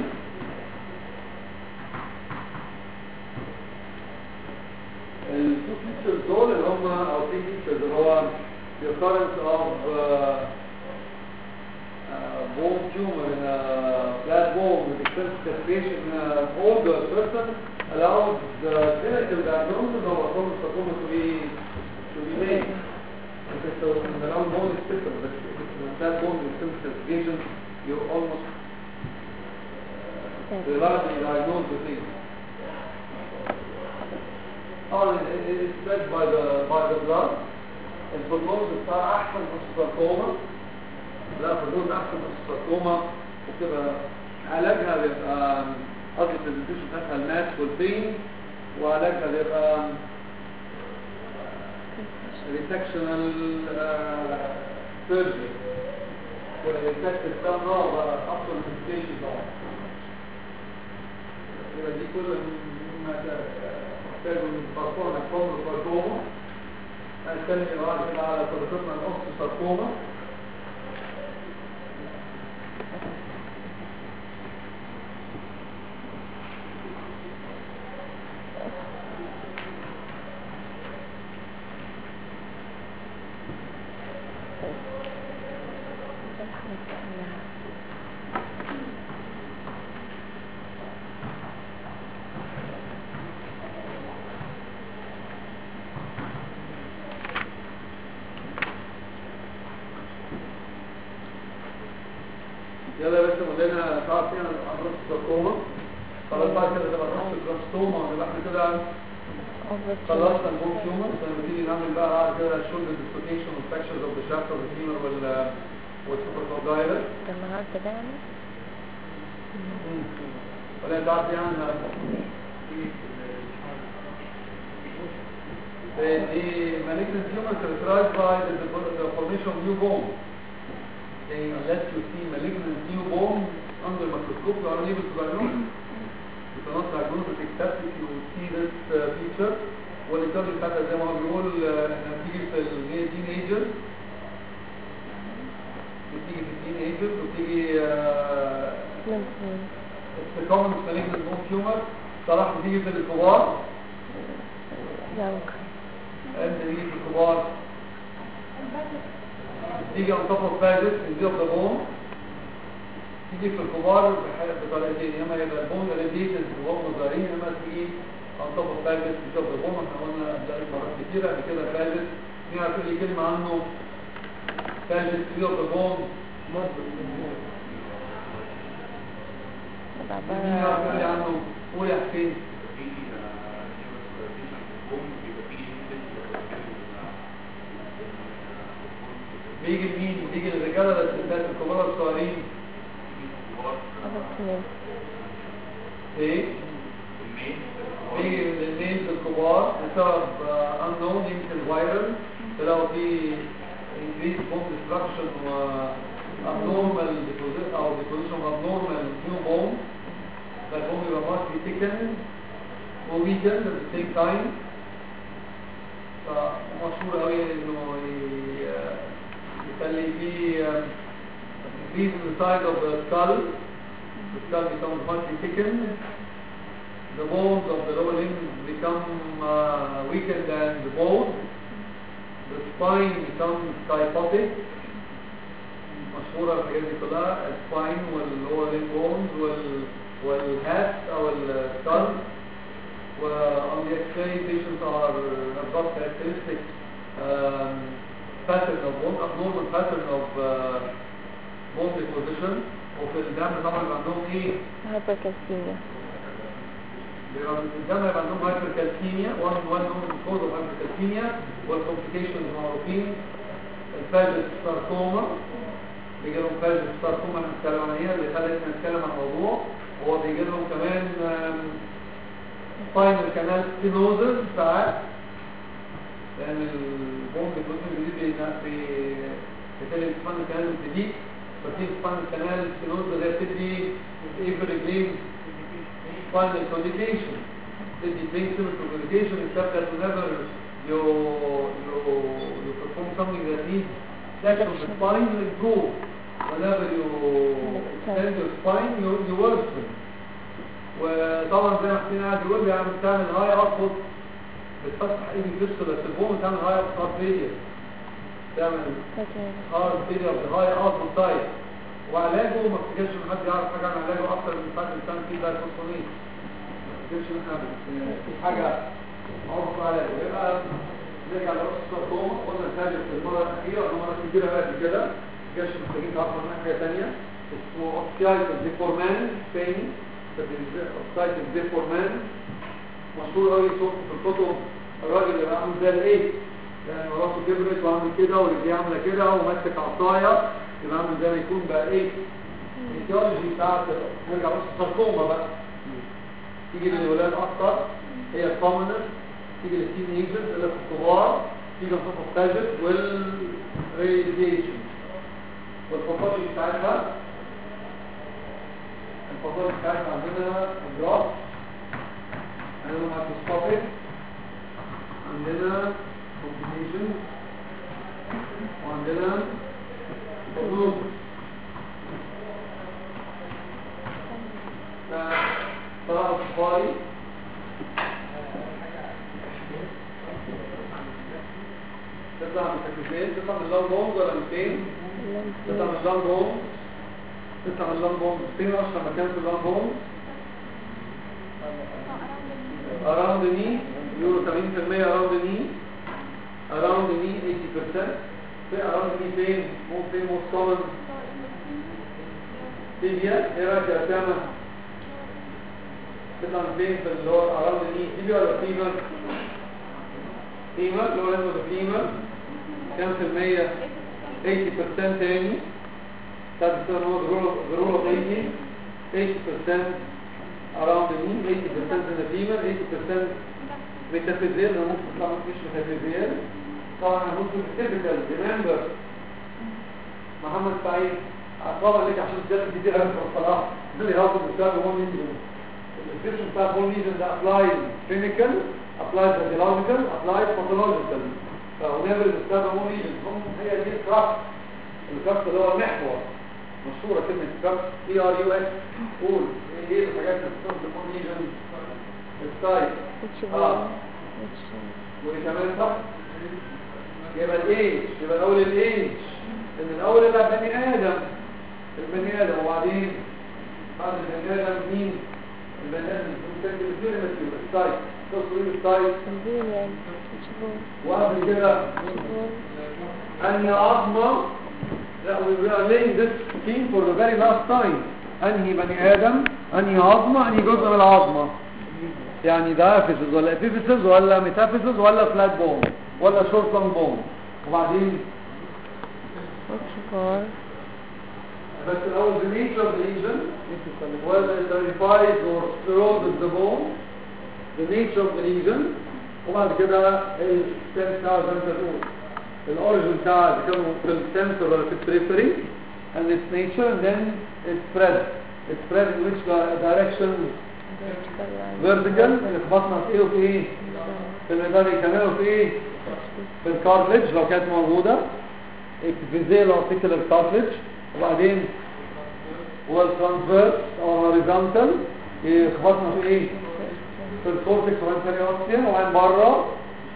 التو فيتشرز دول اللي هم او تhree فيتشرز اللي هو the occurrence of uh, uh, bone tumor in a flat bone with extensive calcification in an older person allows the clinical diagnosis of a chondrosarcoma to be to be made. Because so in the long bone is different, but if it's in a flat bone with extensive calcification, you almost uh, reliably diagnose the thing. طبعا it- it- it's spread by the by the blood البروجنوز بتاع احسن في الساركوما لا البروجنوز احسن في الساركوما وبتبقى علاجها بيبقى قصد البرزنتيشن بتاعتها الماس والبين وعلاجها بيبقى ريسكشنال سيرجري والريسكت بتاع نوع بقى اصلا الانفستيشن طبعا يبقى دي كل ما تحتاج من ساركوما كومبو ساركوما هنتكلم بعد كده على طريقتنا الأخت ساركوما يلا يا باشا مدينة تعرف فيها عن نص ساركوما خلاص بعد كده تبقى نص الجلاستوما ونبقى احنا كده خلصنا البوم تيومر فنبتدي نعمل بقى بعد كده شولدر ديسلوكيشن والفراكشرز اوف ذا شافت اوف ذا فيمر وال والسوبر ده النهارده ده يعني ولا انت عارف يعني the malignant tumor characterized by the, the formation of new bone. Okay, unless you see malignant new bone under microscope, you are unable to diagnose. You cannot diagnose it except if you see this uh, feature. والإيطالي بتاعتها زي ما هو بيقول آه، انها بتيجي في التين ايجرز بتيجي في التين ايجرز وبتيجي آه، ممكن التكون malignant bone tumor صراحة بتيجي في الكبار يمكن قد بتيجي في الكبار تيجي on top of faggot in the of the bone تيجي في الكبار بح- بطريقتين يا اما يبقى البون ريديتد وهم صغيرين يا اما تيجي on top of faggot in the of the bone احنا قلنا ده مرات كتيرة قبل كده faggot مين عارف لي كلمة عنه faggot in the of the bone يبقى مين عارف لي عبارة عنه قول يا حسين بيجي لمين بيجي للرجاله ولا الستات الكبار ولا الصغيرين أبو سنين ايه بيجي للميلز الكبار بسبب unknown يمكن فيروس لو في increased bone destruction و abnormal deposition او deposition of abnormal new bone that bone يبقى must be thickened و weakened at the same time فمشهور قوي انه ي- يخلي فيه um, increase in the size of the skull the skull becomes much thickened the bones of the lower limbs become uh, weakened and the bone the spine becomes kyphotic مشهورة الحاجات دي كلها السباين واللور limb bones وال والهات او السكال و on the x-ray patients are have got characteristic um, pattern of bone abnormal pattern of uh, bone deposition وفي الدم طبعا بيبقى عندهم ايه هايبركالسيميا بيبقى في الدم يبقى عندهم هايبركالسيميا one one known cause of hypercalcemia والcomplications معروفين الفاجس ساركوما بيجي لهم فاجس ساركوما هنتكلم عن ايه اللي خلتنا نتكلم عن الموضوع هو بيجي لهم كمان سباينال كانال ستينوزز ساعات لان البوم بيكون جديد في بتالي السباينال كانال الجديد ففي سباينال كانال ستينوز اللي هي بتدي ايفر رجلين spinal communication. Then you bring them to communication except that whenever you, you, you perform something that needs flexion of the spine, you improve. Whenever you extend your spine, you, you worsen. وطبعا زي ما حسين قاعد يقول يعني بتعمل هاي اطلب بتفتح ايدي الجسر بس البوم بتعمل هاي اطلب فيديو تعمل هارد فيديو اوف ذا هاي اطلب سايد وعلاجه ما افتكرش ان حد يعرف حاجه عن علاجه اكتر من ساعه الانسان فيه ده الفوسفونيل ما افتكرش ان احنا بن- في حاجه معروف علاجه يبقى نرجع لرأس السرطوم قلنا الهاجس في المره الاخيره قلنا مرات كتيره بقى قبل كده ما كانش محتاجين تعرفوا عنها حاجه ثانيه اسمه اوكسيايتس ديفورمان تاني اوكسيايتس ديفورمان مشهور قوي شفت في الكتب الراجل اللي بقى عامل زي الايه يعني راسه كبرت وعامل كده ورجليه عامله كده وماسك عصايه يبقى عامل زي ما يكون بقى ايه الثيولوجي بتاعت نرجع بس السرطومه بقى تيجي للولاد اكتر هي الكومنر تيجي للتين ايجرز اللي في الكبار تيجي للفوق التاجت والريديشن والفوتولوجي بتاعتها الفوتولوجي بتاعتها عندنا الجراف عندنا مايكروسكوبيك عندنا كومبليكيشن وعندنا حدود فطلع الصفاري تطلع من تكليفين تطلع من اللون بونز ولا من فين؟ تطلع من اللون بونز تطلع من اللون بونز فين اشهر مكان في اللون بونز؟ around the knee يقولوا 80% around the knee around the knee 80% في around the knee فين؟ مو فين most common تيبيا ايه رايك يا اسامه؟ تطلع من فين في اللي هو around the knee تيبيا ولا فيمر؟ فيمر اللي هو اسمه فيمر كام في المية؟ 80% تاني بتاعت السنة هو the rule of 80 80% around the knee 80% in the femur 80% ميتافيزيال انا ممكن تطلع مش ميتافيزيال طبعا انا ممكن تيبيكال ريمبر محمد سعيد طبعا ليك عشان تجرب كتير قوي الصراحه اللي هاخد بتاع هو ليجن الديسكريبشن بتاع هو ليجن ده ابلاي كلينيكال ابلاي راديولوجيكال ابلاي باثولوجيكال فهناك بنستخدم هو ليجن هي دي الكرافت الكرافت اللي هو المحور مشهوره كلمه كرافت اي ار يو اس قول ايه ايه الحاجات اللي بتستخدم هو ليجن السايت اه وكمان صح يبقى الايج يبقى الاول الايج ان الاول يبقى بني ادم البني ادم وبعدين بعد البني ادم مين البني ادم ممكن كتير مثل السايت تصوير السايت الدين يعني شوفوا وقبل كده شوفوا انهي عظمه لا we are laying this scheme for the very last time انهي بني ادم انهي عظمه انهي جزء من العظمه يعني دايفيسز ولا ابيفيسز ولا ميتافيسز ولا فلات بون ولا شورت لونج بون وبعدين which for بس الأول the nature of the lesion whether it verifies or erodes the bone the nature of the lesion وبعد كده السtem بتاعه زي ما انت تقول الاوريجن بتاعه اذا كانوا في السنتر ولا في البريفري and its nature and then it spread it spread in which di- direction vertical اللي خبطنا في ايه وفي ايه في الميدالي كمان وفي ايه في الكارتلج لو كانت موجودة اكتفيزيل ارتيكولار كارتلج وبعدين والترانسفيرس او هوريزونتال يخبطنا في ايه في الكورتكس والانتريوستيوم وبعدين بره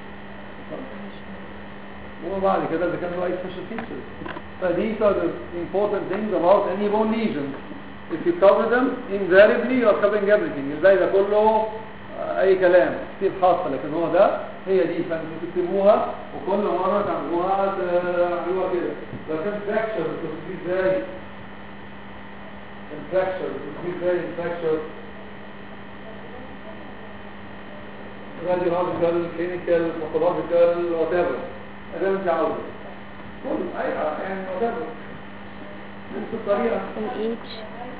وبعد كده اذا كان له اي سبيشال فيتشرز فthese are the important things about any bone lesion if you cover them invariably you are covering everything الباقي ده كله آه، اي كلام كتير حاصل لكن هو ده هي دي فانتوا تكتبوها وكل مره تعملوها تعملوها كده لو كان فراكشر بتكتبيه ازاي الفراكشر بتكتبيه ازاي الفراكشر راديولوجيكال كلينيكال باثولوجيكال وات ايفر زي ما انت عاوز كله اي يعني وات ايفر نفس الطريقه in each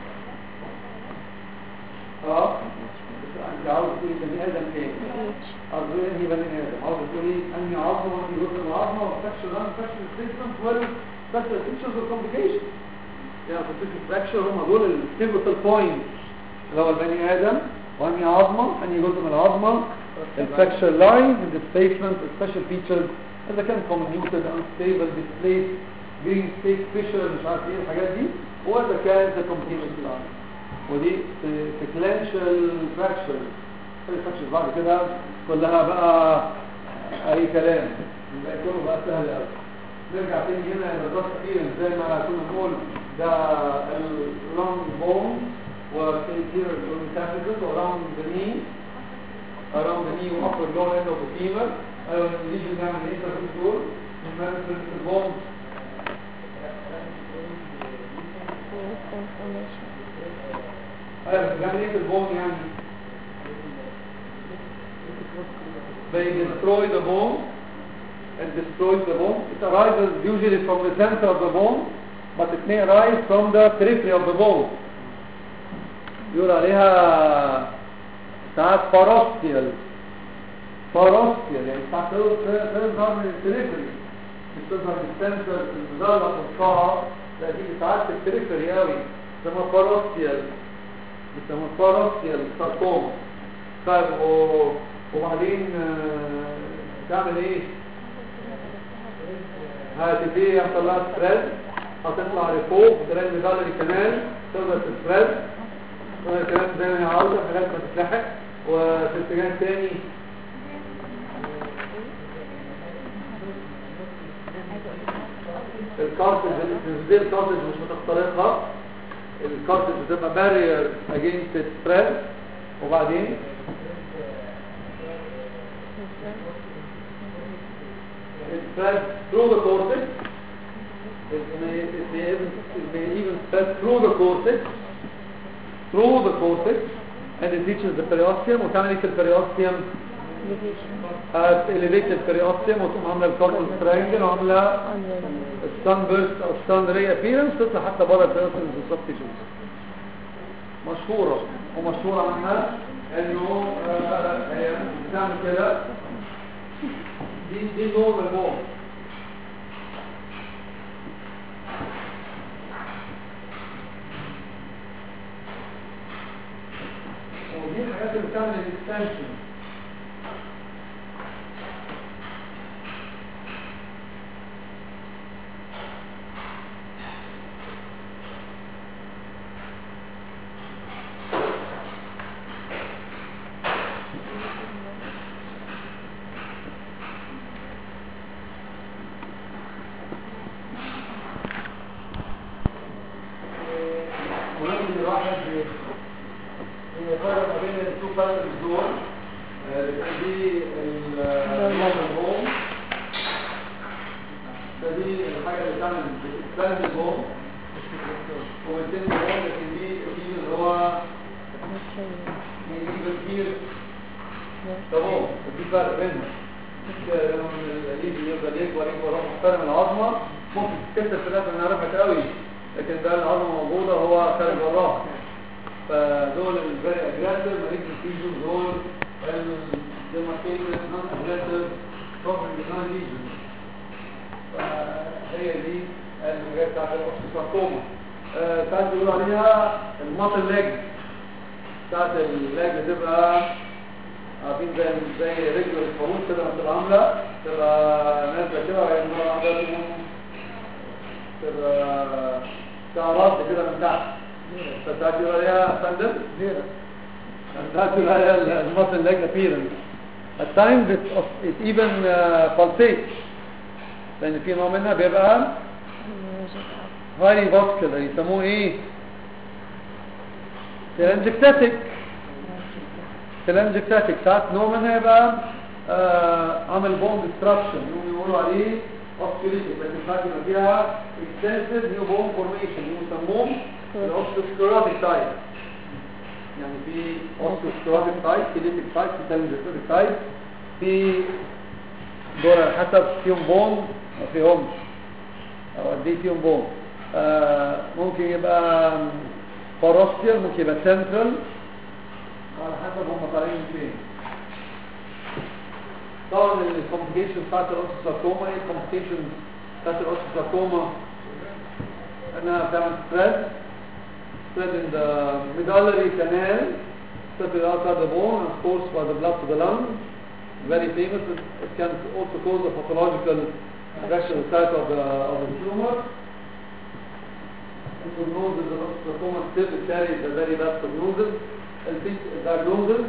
اه انت عاوز تقول بني ادم ايه in each عاوز تقول انهي بني ادم عاوز تقول ايه انهي عظمه وانهي جزء من العظمه والفراكشر ده فراكشر ستيتمنت ولا فراكشر فيتشرز والكومبليكيشن يعني في الفراكشر هم دول البيفوتال بوينت اللي هو البني ادم وانهي عظمه انهي جزء من العظمه الفراكشر لاين الديسبيسمنت السبيشال فيتشرز اذا كان كومنيوتد انستيبل ديسبليس جرين ستيك فيشر مش عارف ايه الحاجات دي واذا كان ذا كومبليكيشن لاين ودي سيكلانشال فراكشر الفراكشر بعد كده كلها بقى اي كلام يبقى كله بقى سهل قوي نرجع تاني هنا للرأس كتير زي ما كنا بنقول ده اللونج بون وكتير الميتافيزز وراوند ذا ني around the knee وupper lower end of the femur ايوه الليجن ده من ايه في الدور من في البون misinformation ايوه بس بيعمل ايه في البون يعني they destroy the bone and destroys the bone it arises usually from the center of the bone but it may arise from the periphery of the bone يقول عليها ساعات باروستيال باروستيال يعني ساعات تظهر من البريفري مش تظهر من السنتر المدلق والقاع لا دي ساعات في البريفري قوي بيسموها باروستيال بيسموها باروستيال ساركوما طيب و- وبعدين آه، تعمل ايه؟ هتبتدي يحصل لها ستريس هتطلع لفوق تلاقي الميدالري كمان تقدر تستريس تقدر كمان زي ما هي عاوزه لغايه ما تتلحق وفي اتجاه تاني الكارتج دي الكارتج مش بتخترقها الكارتج بتبقى بارير اجينست ستريس وبعدين it spreads through the cortex. It may, it may, even, it may even spread through the cortex, through the cortex, and it reaches the periosteum. وتعمل ايه في البريوستيوم؟ division هتelevate البريوستيوم وتقوم عامله الكارتل ترينجل وعامله on السان بيرست او السان ري ابيرنس تطلع حتى بره البريوستيوم بالظبط تيشوز مشهوره ومشهوره عنها انه آه، هي بتعمل كده دي دي نورمال بون ودي الحاجات اللي بتعمل الاكستنشن مهم ان الواحد يفرق ما بين التو بارتنرز دول آه، دي الهوم ده دي الحاجه اللي بتعمل بتسبند الهوم وبالتالي الهوم لكن دي دي اللي هو يجيب كتير ده هوم دي فرق بينهم لما الليل يفضل يكبر يكبر يروح محترم العظمه ممكن تكسر في الاخر نعرفها قوي لكن ده العظمه موجوده هو خارج وراها فدول الفيري اجريسيف مريض الفيجن دول الديماركيتد نون اجريسيف بروبلم نون ليجن فهي دي الحاجات بتاعت الاوكسيساركوما ساعات بيقولوا عليها الماتل ليج بتاعت اللاج بتبقى عارفين زي زي رجل الخروج كده لما تبقى عامله تبقى نازله كده وهي مره واحده تبقى بتاع رد كده من تحت فساعات يقول عليها فندم ساعات يقول عليها المصل leg appearance at times it, it even uh, pulsates لان في نوع منها بيبقى highly vascular يسموه ايه telangiectatic telangiectatic ساعات نوع منها يبقى آه عمل bone destruction يقولوا عليه osteolytic لكن ساعات يبقى فيها extensive new bone formation يسموهم الاوستيوسكليروتيك تايب يعني في اوستيوسكليروتيك تايب كيليتيك تايب في تلانجيكتيك تايب في دول على حسب فيهم بون ما فيهمش او قد ايه فيهم بون آه ممكن يبقى باروستيال ممكن يبقى سنترال على حسب هم طالعين فين طبعا الكومبليكيشن بتاعت الاوستيوساركوما ايه الكومبليكيشن بتاعت الاوستيوساركوما انها بتعمل سبريد spread in the medullary canal, separated outside the bone and forced by the blood to the lung. Very famous. It, it can also cause a pathological fracture site of the, of the tumor. The prognosis of sarcoma still carries a very bad prognosis. And this diagnosis,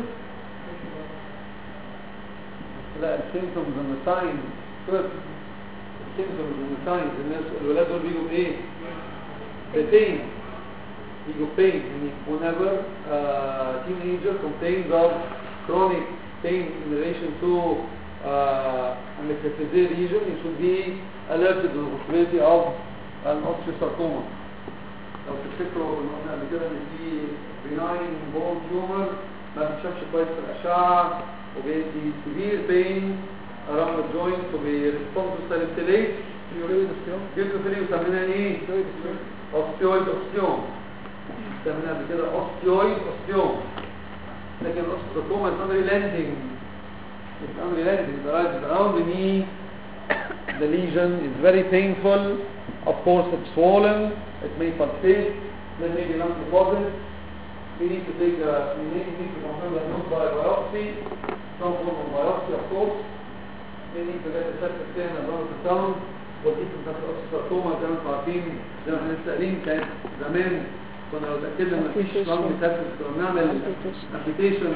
لا السيمتومز and the signs first السيمتومز and the signs الناس الولاد دول بيجوا بايه؟ بتين ego pain meaning whenever a teenager complains of chronic pain in relation to uh, an epiphyseal lesion, he should be alerted to the possibility of an osteosarcoma. لو تفتكروا قلنا قبل كده ان في benign bone tumor ما بتشافش كويس في الاشعه وبيدي severe pain around the joint وبيرسبونس to salicylate جلده فري وسميناها ايه؟ اوستيويد اوستيوم سميناها قبل كده اوستيويد اوستيوم لكن الاوستيوكوما is not relenting it's unrelenting the right is around the knee the lesion is very painful of course it's swollen it may pulsate there may be lump deposits we need to take a we need, we need to confirm that not by biopsy some form of biopsy of course we need to get a septic scan and ultrasound والديكم بتاعت الاوستيوكوما زي ما انتم عارفين زي ما احنا لسه قايلين كانت زمان كنا لو اتاكدنا ان مفيش Application. لانج ميتاسيس كنا بنعمل Application. application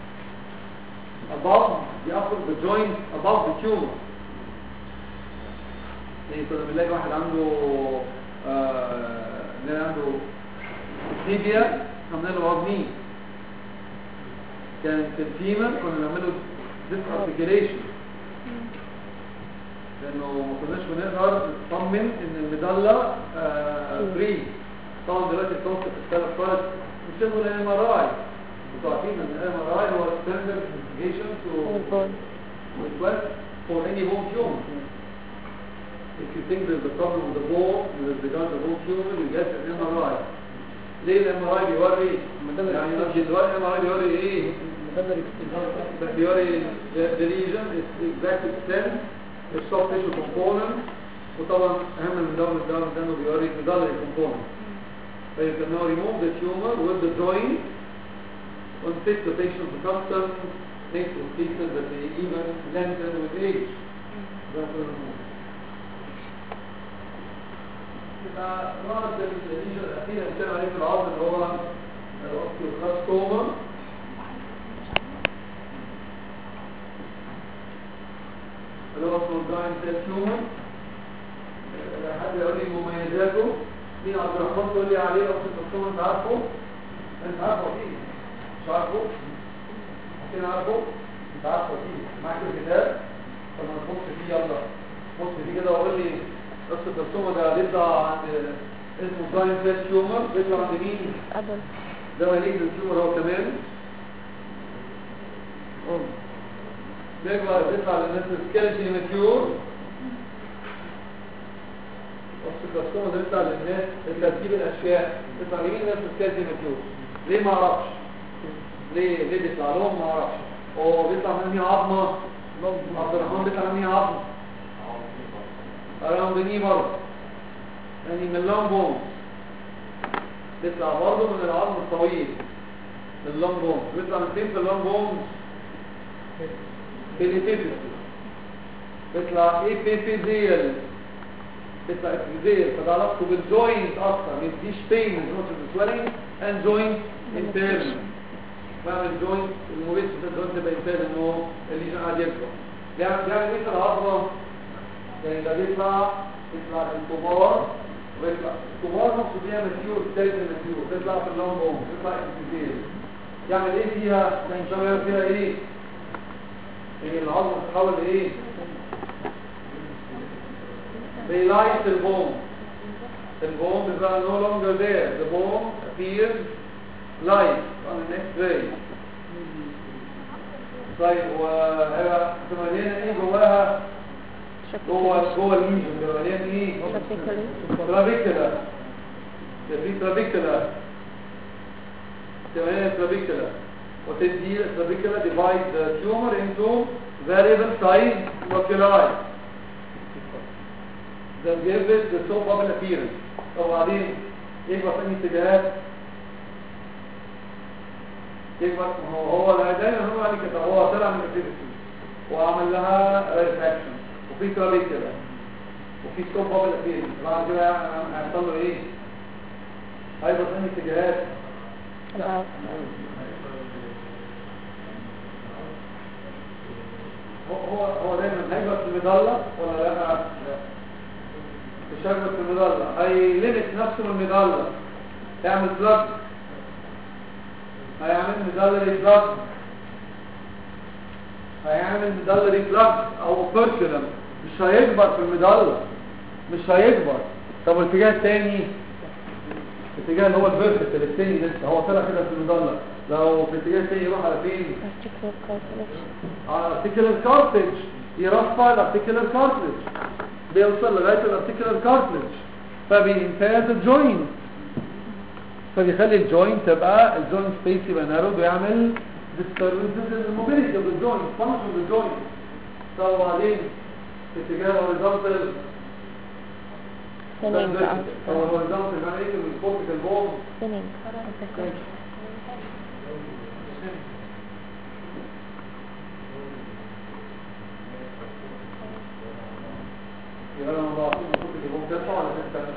above the upper the joint above the tumor يعني كنا بنلاقي واحد عنده آه نلاقي عنده تيبيا عملنا له وزنين كان في الفيمر كنا بنعمله ديسك ارتكيليشن لانه ما كناش بنقدر نطمن ان المدلة فري طبعا دلوقتي الكونسبت اختلف خالص مش انه الام ار اي انتوا عارفين ان الام ار اي هو ستاندرد انفستيجيشن تو البون request for any bone tumor. If you think there's a problem with the bone, with regard to bone tumor, you get an MRI. ليه ال MRI بيوري يعني مش دلوقتي ال MRI بيوري ايه؟ بيوري the lesion is exact extent the soft tissue component وطبعا اهم من ده من ده من ده انه بيوري medullary component. So you can now remove the tumor with the joint and fix the patient circumstance makes the features that they even lengthen with age. That's what it means. يبقى مرض الليجن الأخير اللي كان عليه في العظم اللي هو الأوستيوكلاستوما اللي هو سولداين سيل تيومر حد يقول لي مميزاته مين عبد الرحمن تقول لي عليه الاوستيوكلاستوما انت عارفه؟ انت عارفه اكيد مش عارفه؟ ممكن عارفه؟ انت عارفه اكيد معاك الكتاب طب ما نبص فيه يلا بص فيه كده وقول لي الاوستيوكلاستوما ده بيطلع عند اسمه ساين سيل تيومر بيطلع عند مين؟ أبل ده ماليك التيومر هو كمان قول. بيطلع بيطلع للناس سكيلتي ماتيور الكاستوما ده بيطلع للناس ترتيب الاشياء بيطلع لمين ناس الكالسي ماتيوس ليه ما اعرفش ليه ليه بيطلع لهم ما اعرفش هو بيطلع من انهي عظمه عبد الرحمن بيطلع من انهي عظمه around the knee برضه يعني من اللونج بون بيطلع برضه من العظم الطويل من اللونج بون بيطلع من فين في اللونج بون في الابيفيس بيطلع ابيفيزيال بيطلع ابيفيزيال فده علاقته بالجوينت اكتر ما يديش بين من نوت السويلنج اند جوينت انترن بعمل جوينت الموبيل في الجوينت تبقى انترن انه اللي قاعد يكبر بيعمل بيعمل ايه في العظمه يعني ده بيطلع بيطلع الكبار ويطلع الكبار نقصد بيها ماتيور الثالث الماتيور بيطلع في اللونج بون بيطلع ابيفيزيال يعمل ايه فيها كان شغال فيها ايه ان العظم تتحول لايه daylight the bone the bone is no longer there the bone appears light on the next day طيب وهيبقى مليانه ايه جواها جوه جوه الليجن بيبقى مليان ايه ترابيكولا ده في ترابيكولا تبقى مليانه ترابيكولا وتدي الترابيكولا divide the tumor into variable size loculi that gives it the soap bubble appearance وبعدين يكبر في اتجاهات يكبر هو هو دايما هو يعني كده هو طلع من الاكتيفيتي وعمل لها ريفاكشن وفي ترابيكولا وفي سوب بابل ابيرنس بعد كده هيحصل له ايه؟ هيبقى في اتجاهات هو هو دايما هيبقى في المظله ولا لا؟ لا الشجره في المظله هيلمس نفسه من المظله يعمل بلاج هيعمل مظلري بلاج هيعمل مظلري بلاج او بيركولم مش هيكبر في المظله مش هيكبر طب الاتجاه الثاني الاتجاه اللي هو الفيرتيكال الثاني لسه هو طلع كده في المظله لو في الاتجاه الثاني يروح على فين على الارتيكولار كارتج يرفع الارتيكولار كارتج بيوصل لغايه الارتيكولار كارتج فبيمتاز الجوينت فبيخلي الجوينت تبقى الجوينت سبيس يبقى نارو بيعمل disturbances in the mobility of the joint function of the joint طب وبعدين في اتجاه horizontal Thinning the او horizontal معنى ايه من الكورتيكال بون thinning يبقى انا موضوع الكورتيكال بون ترفع ولا ترفع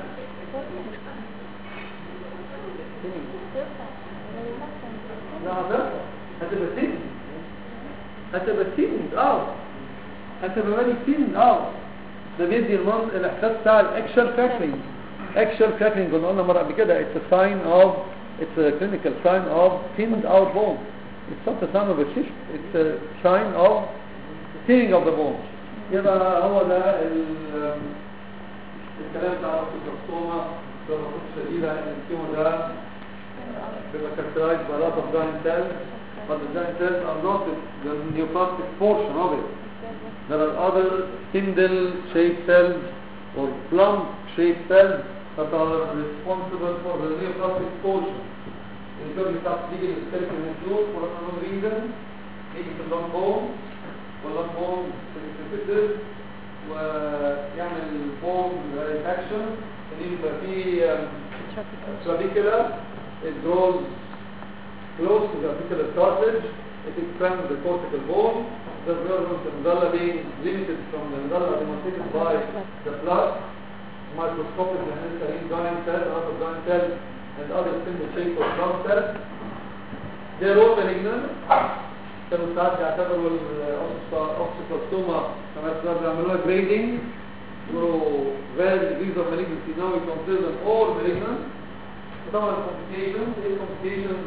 لا هترفع هتبقى سن هتبقى سن اه هتبقى مالي سن اه ده بيدي المن... الاحساس بتاع الاكشن كراكلينج اكشن كراكلينج قلنا قلنا مره قبل كده it's a sign of it's a clinical sign of thinned out bone it's not a sign of a cyst it's a sign of thinning of the bone يبقى هو ده ال- الكلام بتاع الكوستوما ببساطه شديده ان الكيمو ده بيبقى characterized by a lot of giant cells but the giant cells are not the neoplastic portion of it there are other spindle shaped cells or plump shaped cells that are responsible for the neoplastic portion الجو بتاع تيجي للسيرك المسلوك for a unknown reason يجي في اللونج بون واللونج بون سيركتيفيتد ويعمل بون ريفاكشن اللي يبقى فيه trabecular it grows close to the articular cartilage it expands the cortical bone the nerve of the medulla being limited from the medulla demarcated by the blood microscopic and giant cells out of giant cells and other spindle shaped or round cells they're all malignant كانوا ساعات بيعتبروا الاوكسيكوستوما كما كانوا بيعملوها grading through various degrees of malignancy now we consider them all malignant طبعا complications ايه complications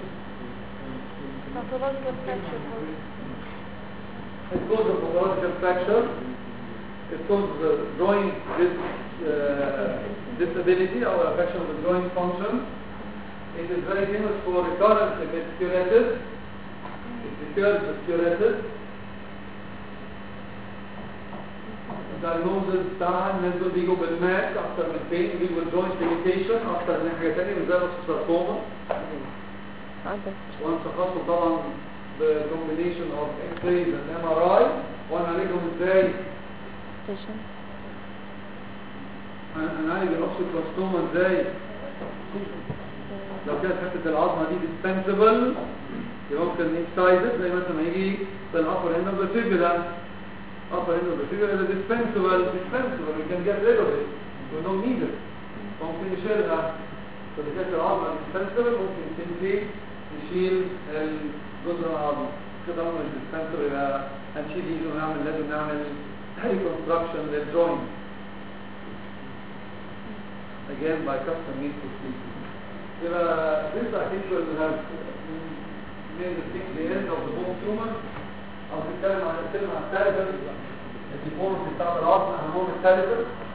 it causes a pathological fracture it causes a joint dis, uh, disability or affection of the joint function it is very famous for recurrence if it's curated it recurs with curated diagnosis بتاعها الناس دول بيجوا بالماك اكتر من بين بيجوا بالجوينت ليميتيشن اكتر من حاجه ثانيه مش زي الساركوما عدد وانشخصوا طبعا بكومبينيشن اوف اكس رايز اند ام ار اي وهنعالجهم ازاي؟ ستيشن هنعالج الاوكسيكلاستوما ازاي؟ لو كانت حته العظمه دي dispensable يبقى ممكن نكسايزد زي مثلا ما يجي في الابر اند اوف ذا فيبولا upper end of the figure is dispensable dispensable we can get rid of it we don't need it ممكن نشيلها فإذا كانت العظمة dispensable ممكن simply نشيل الجزر العظمة كده عمر dispensable يبقى هنشيل دي ونعمل لازم نعمل reconstruction للجوينت again by custom made procedure يبقى this I think will have made the thing the end of the bone tumor او تتكلم عن الكلمة الثالثة الديفورمتي بتاعت العظم اهمهم الثالثة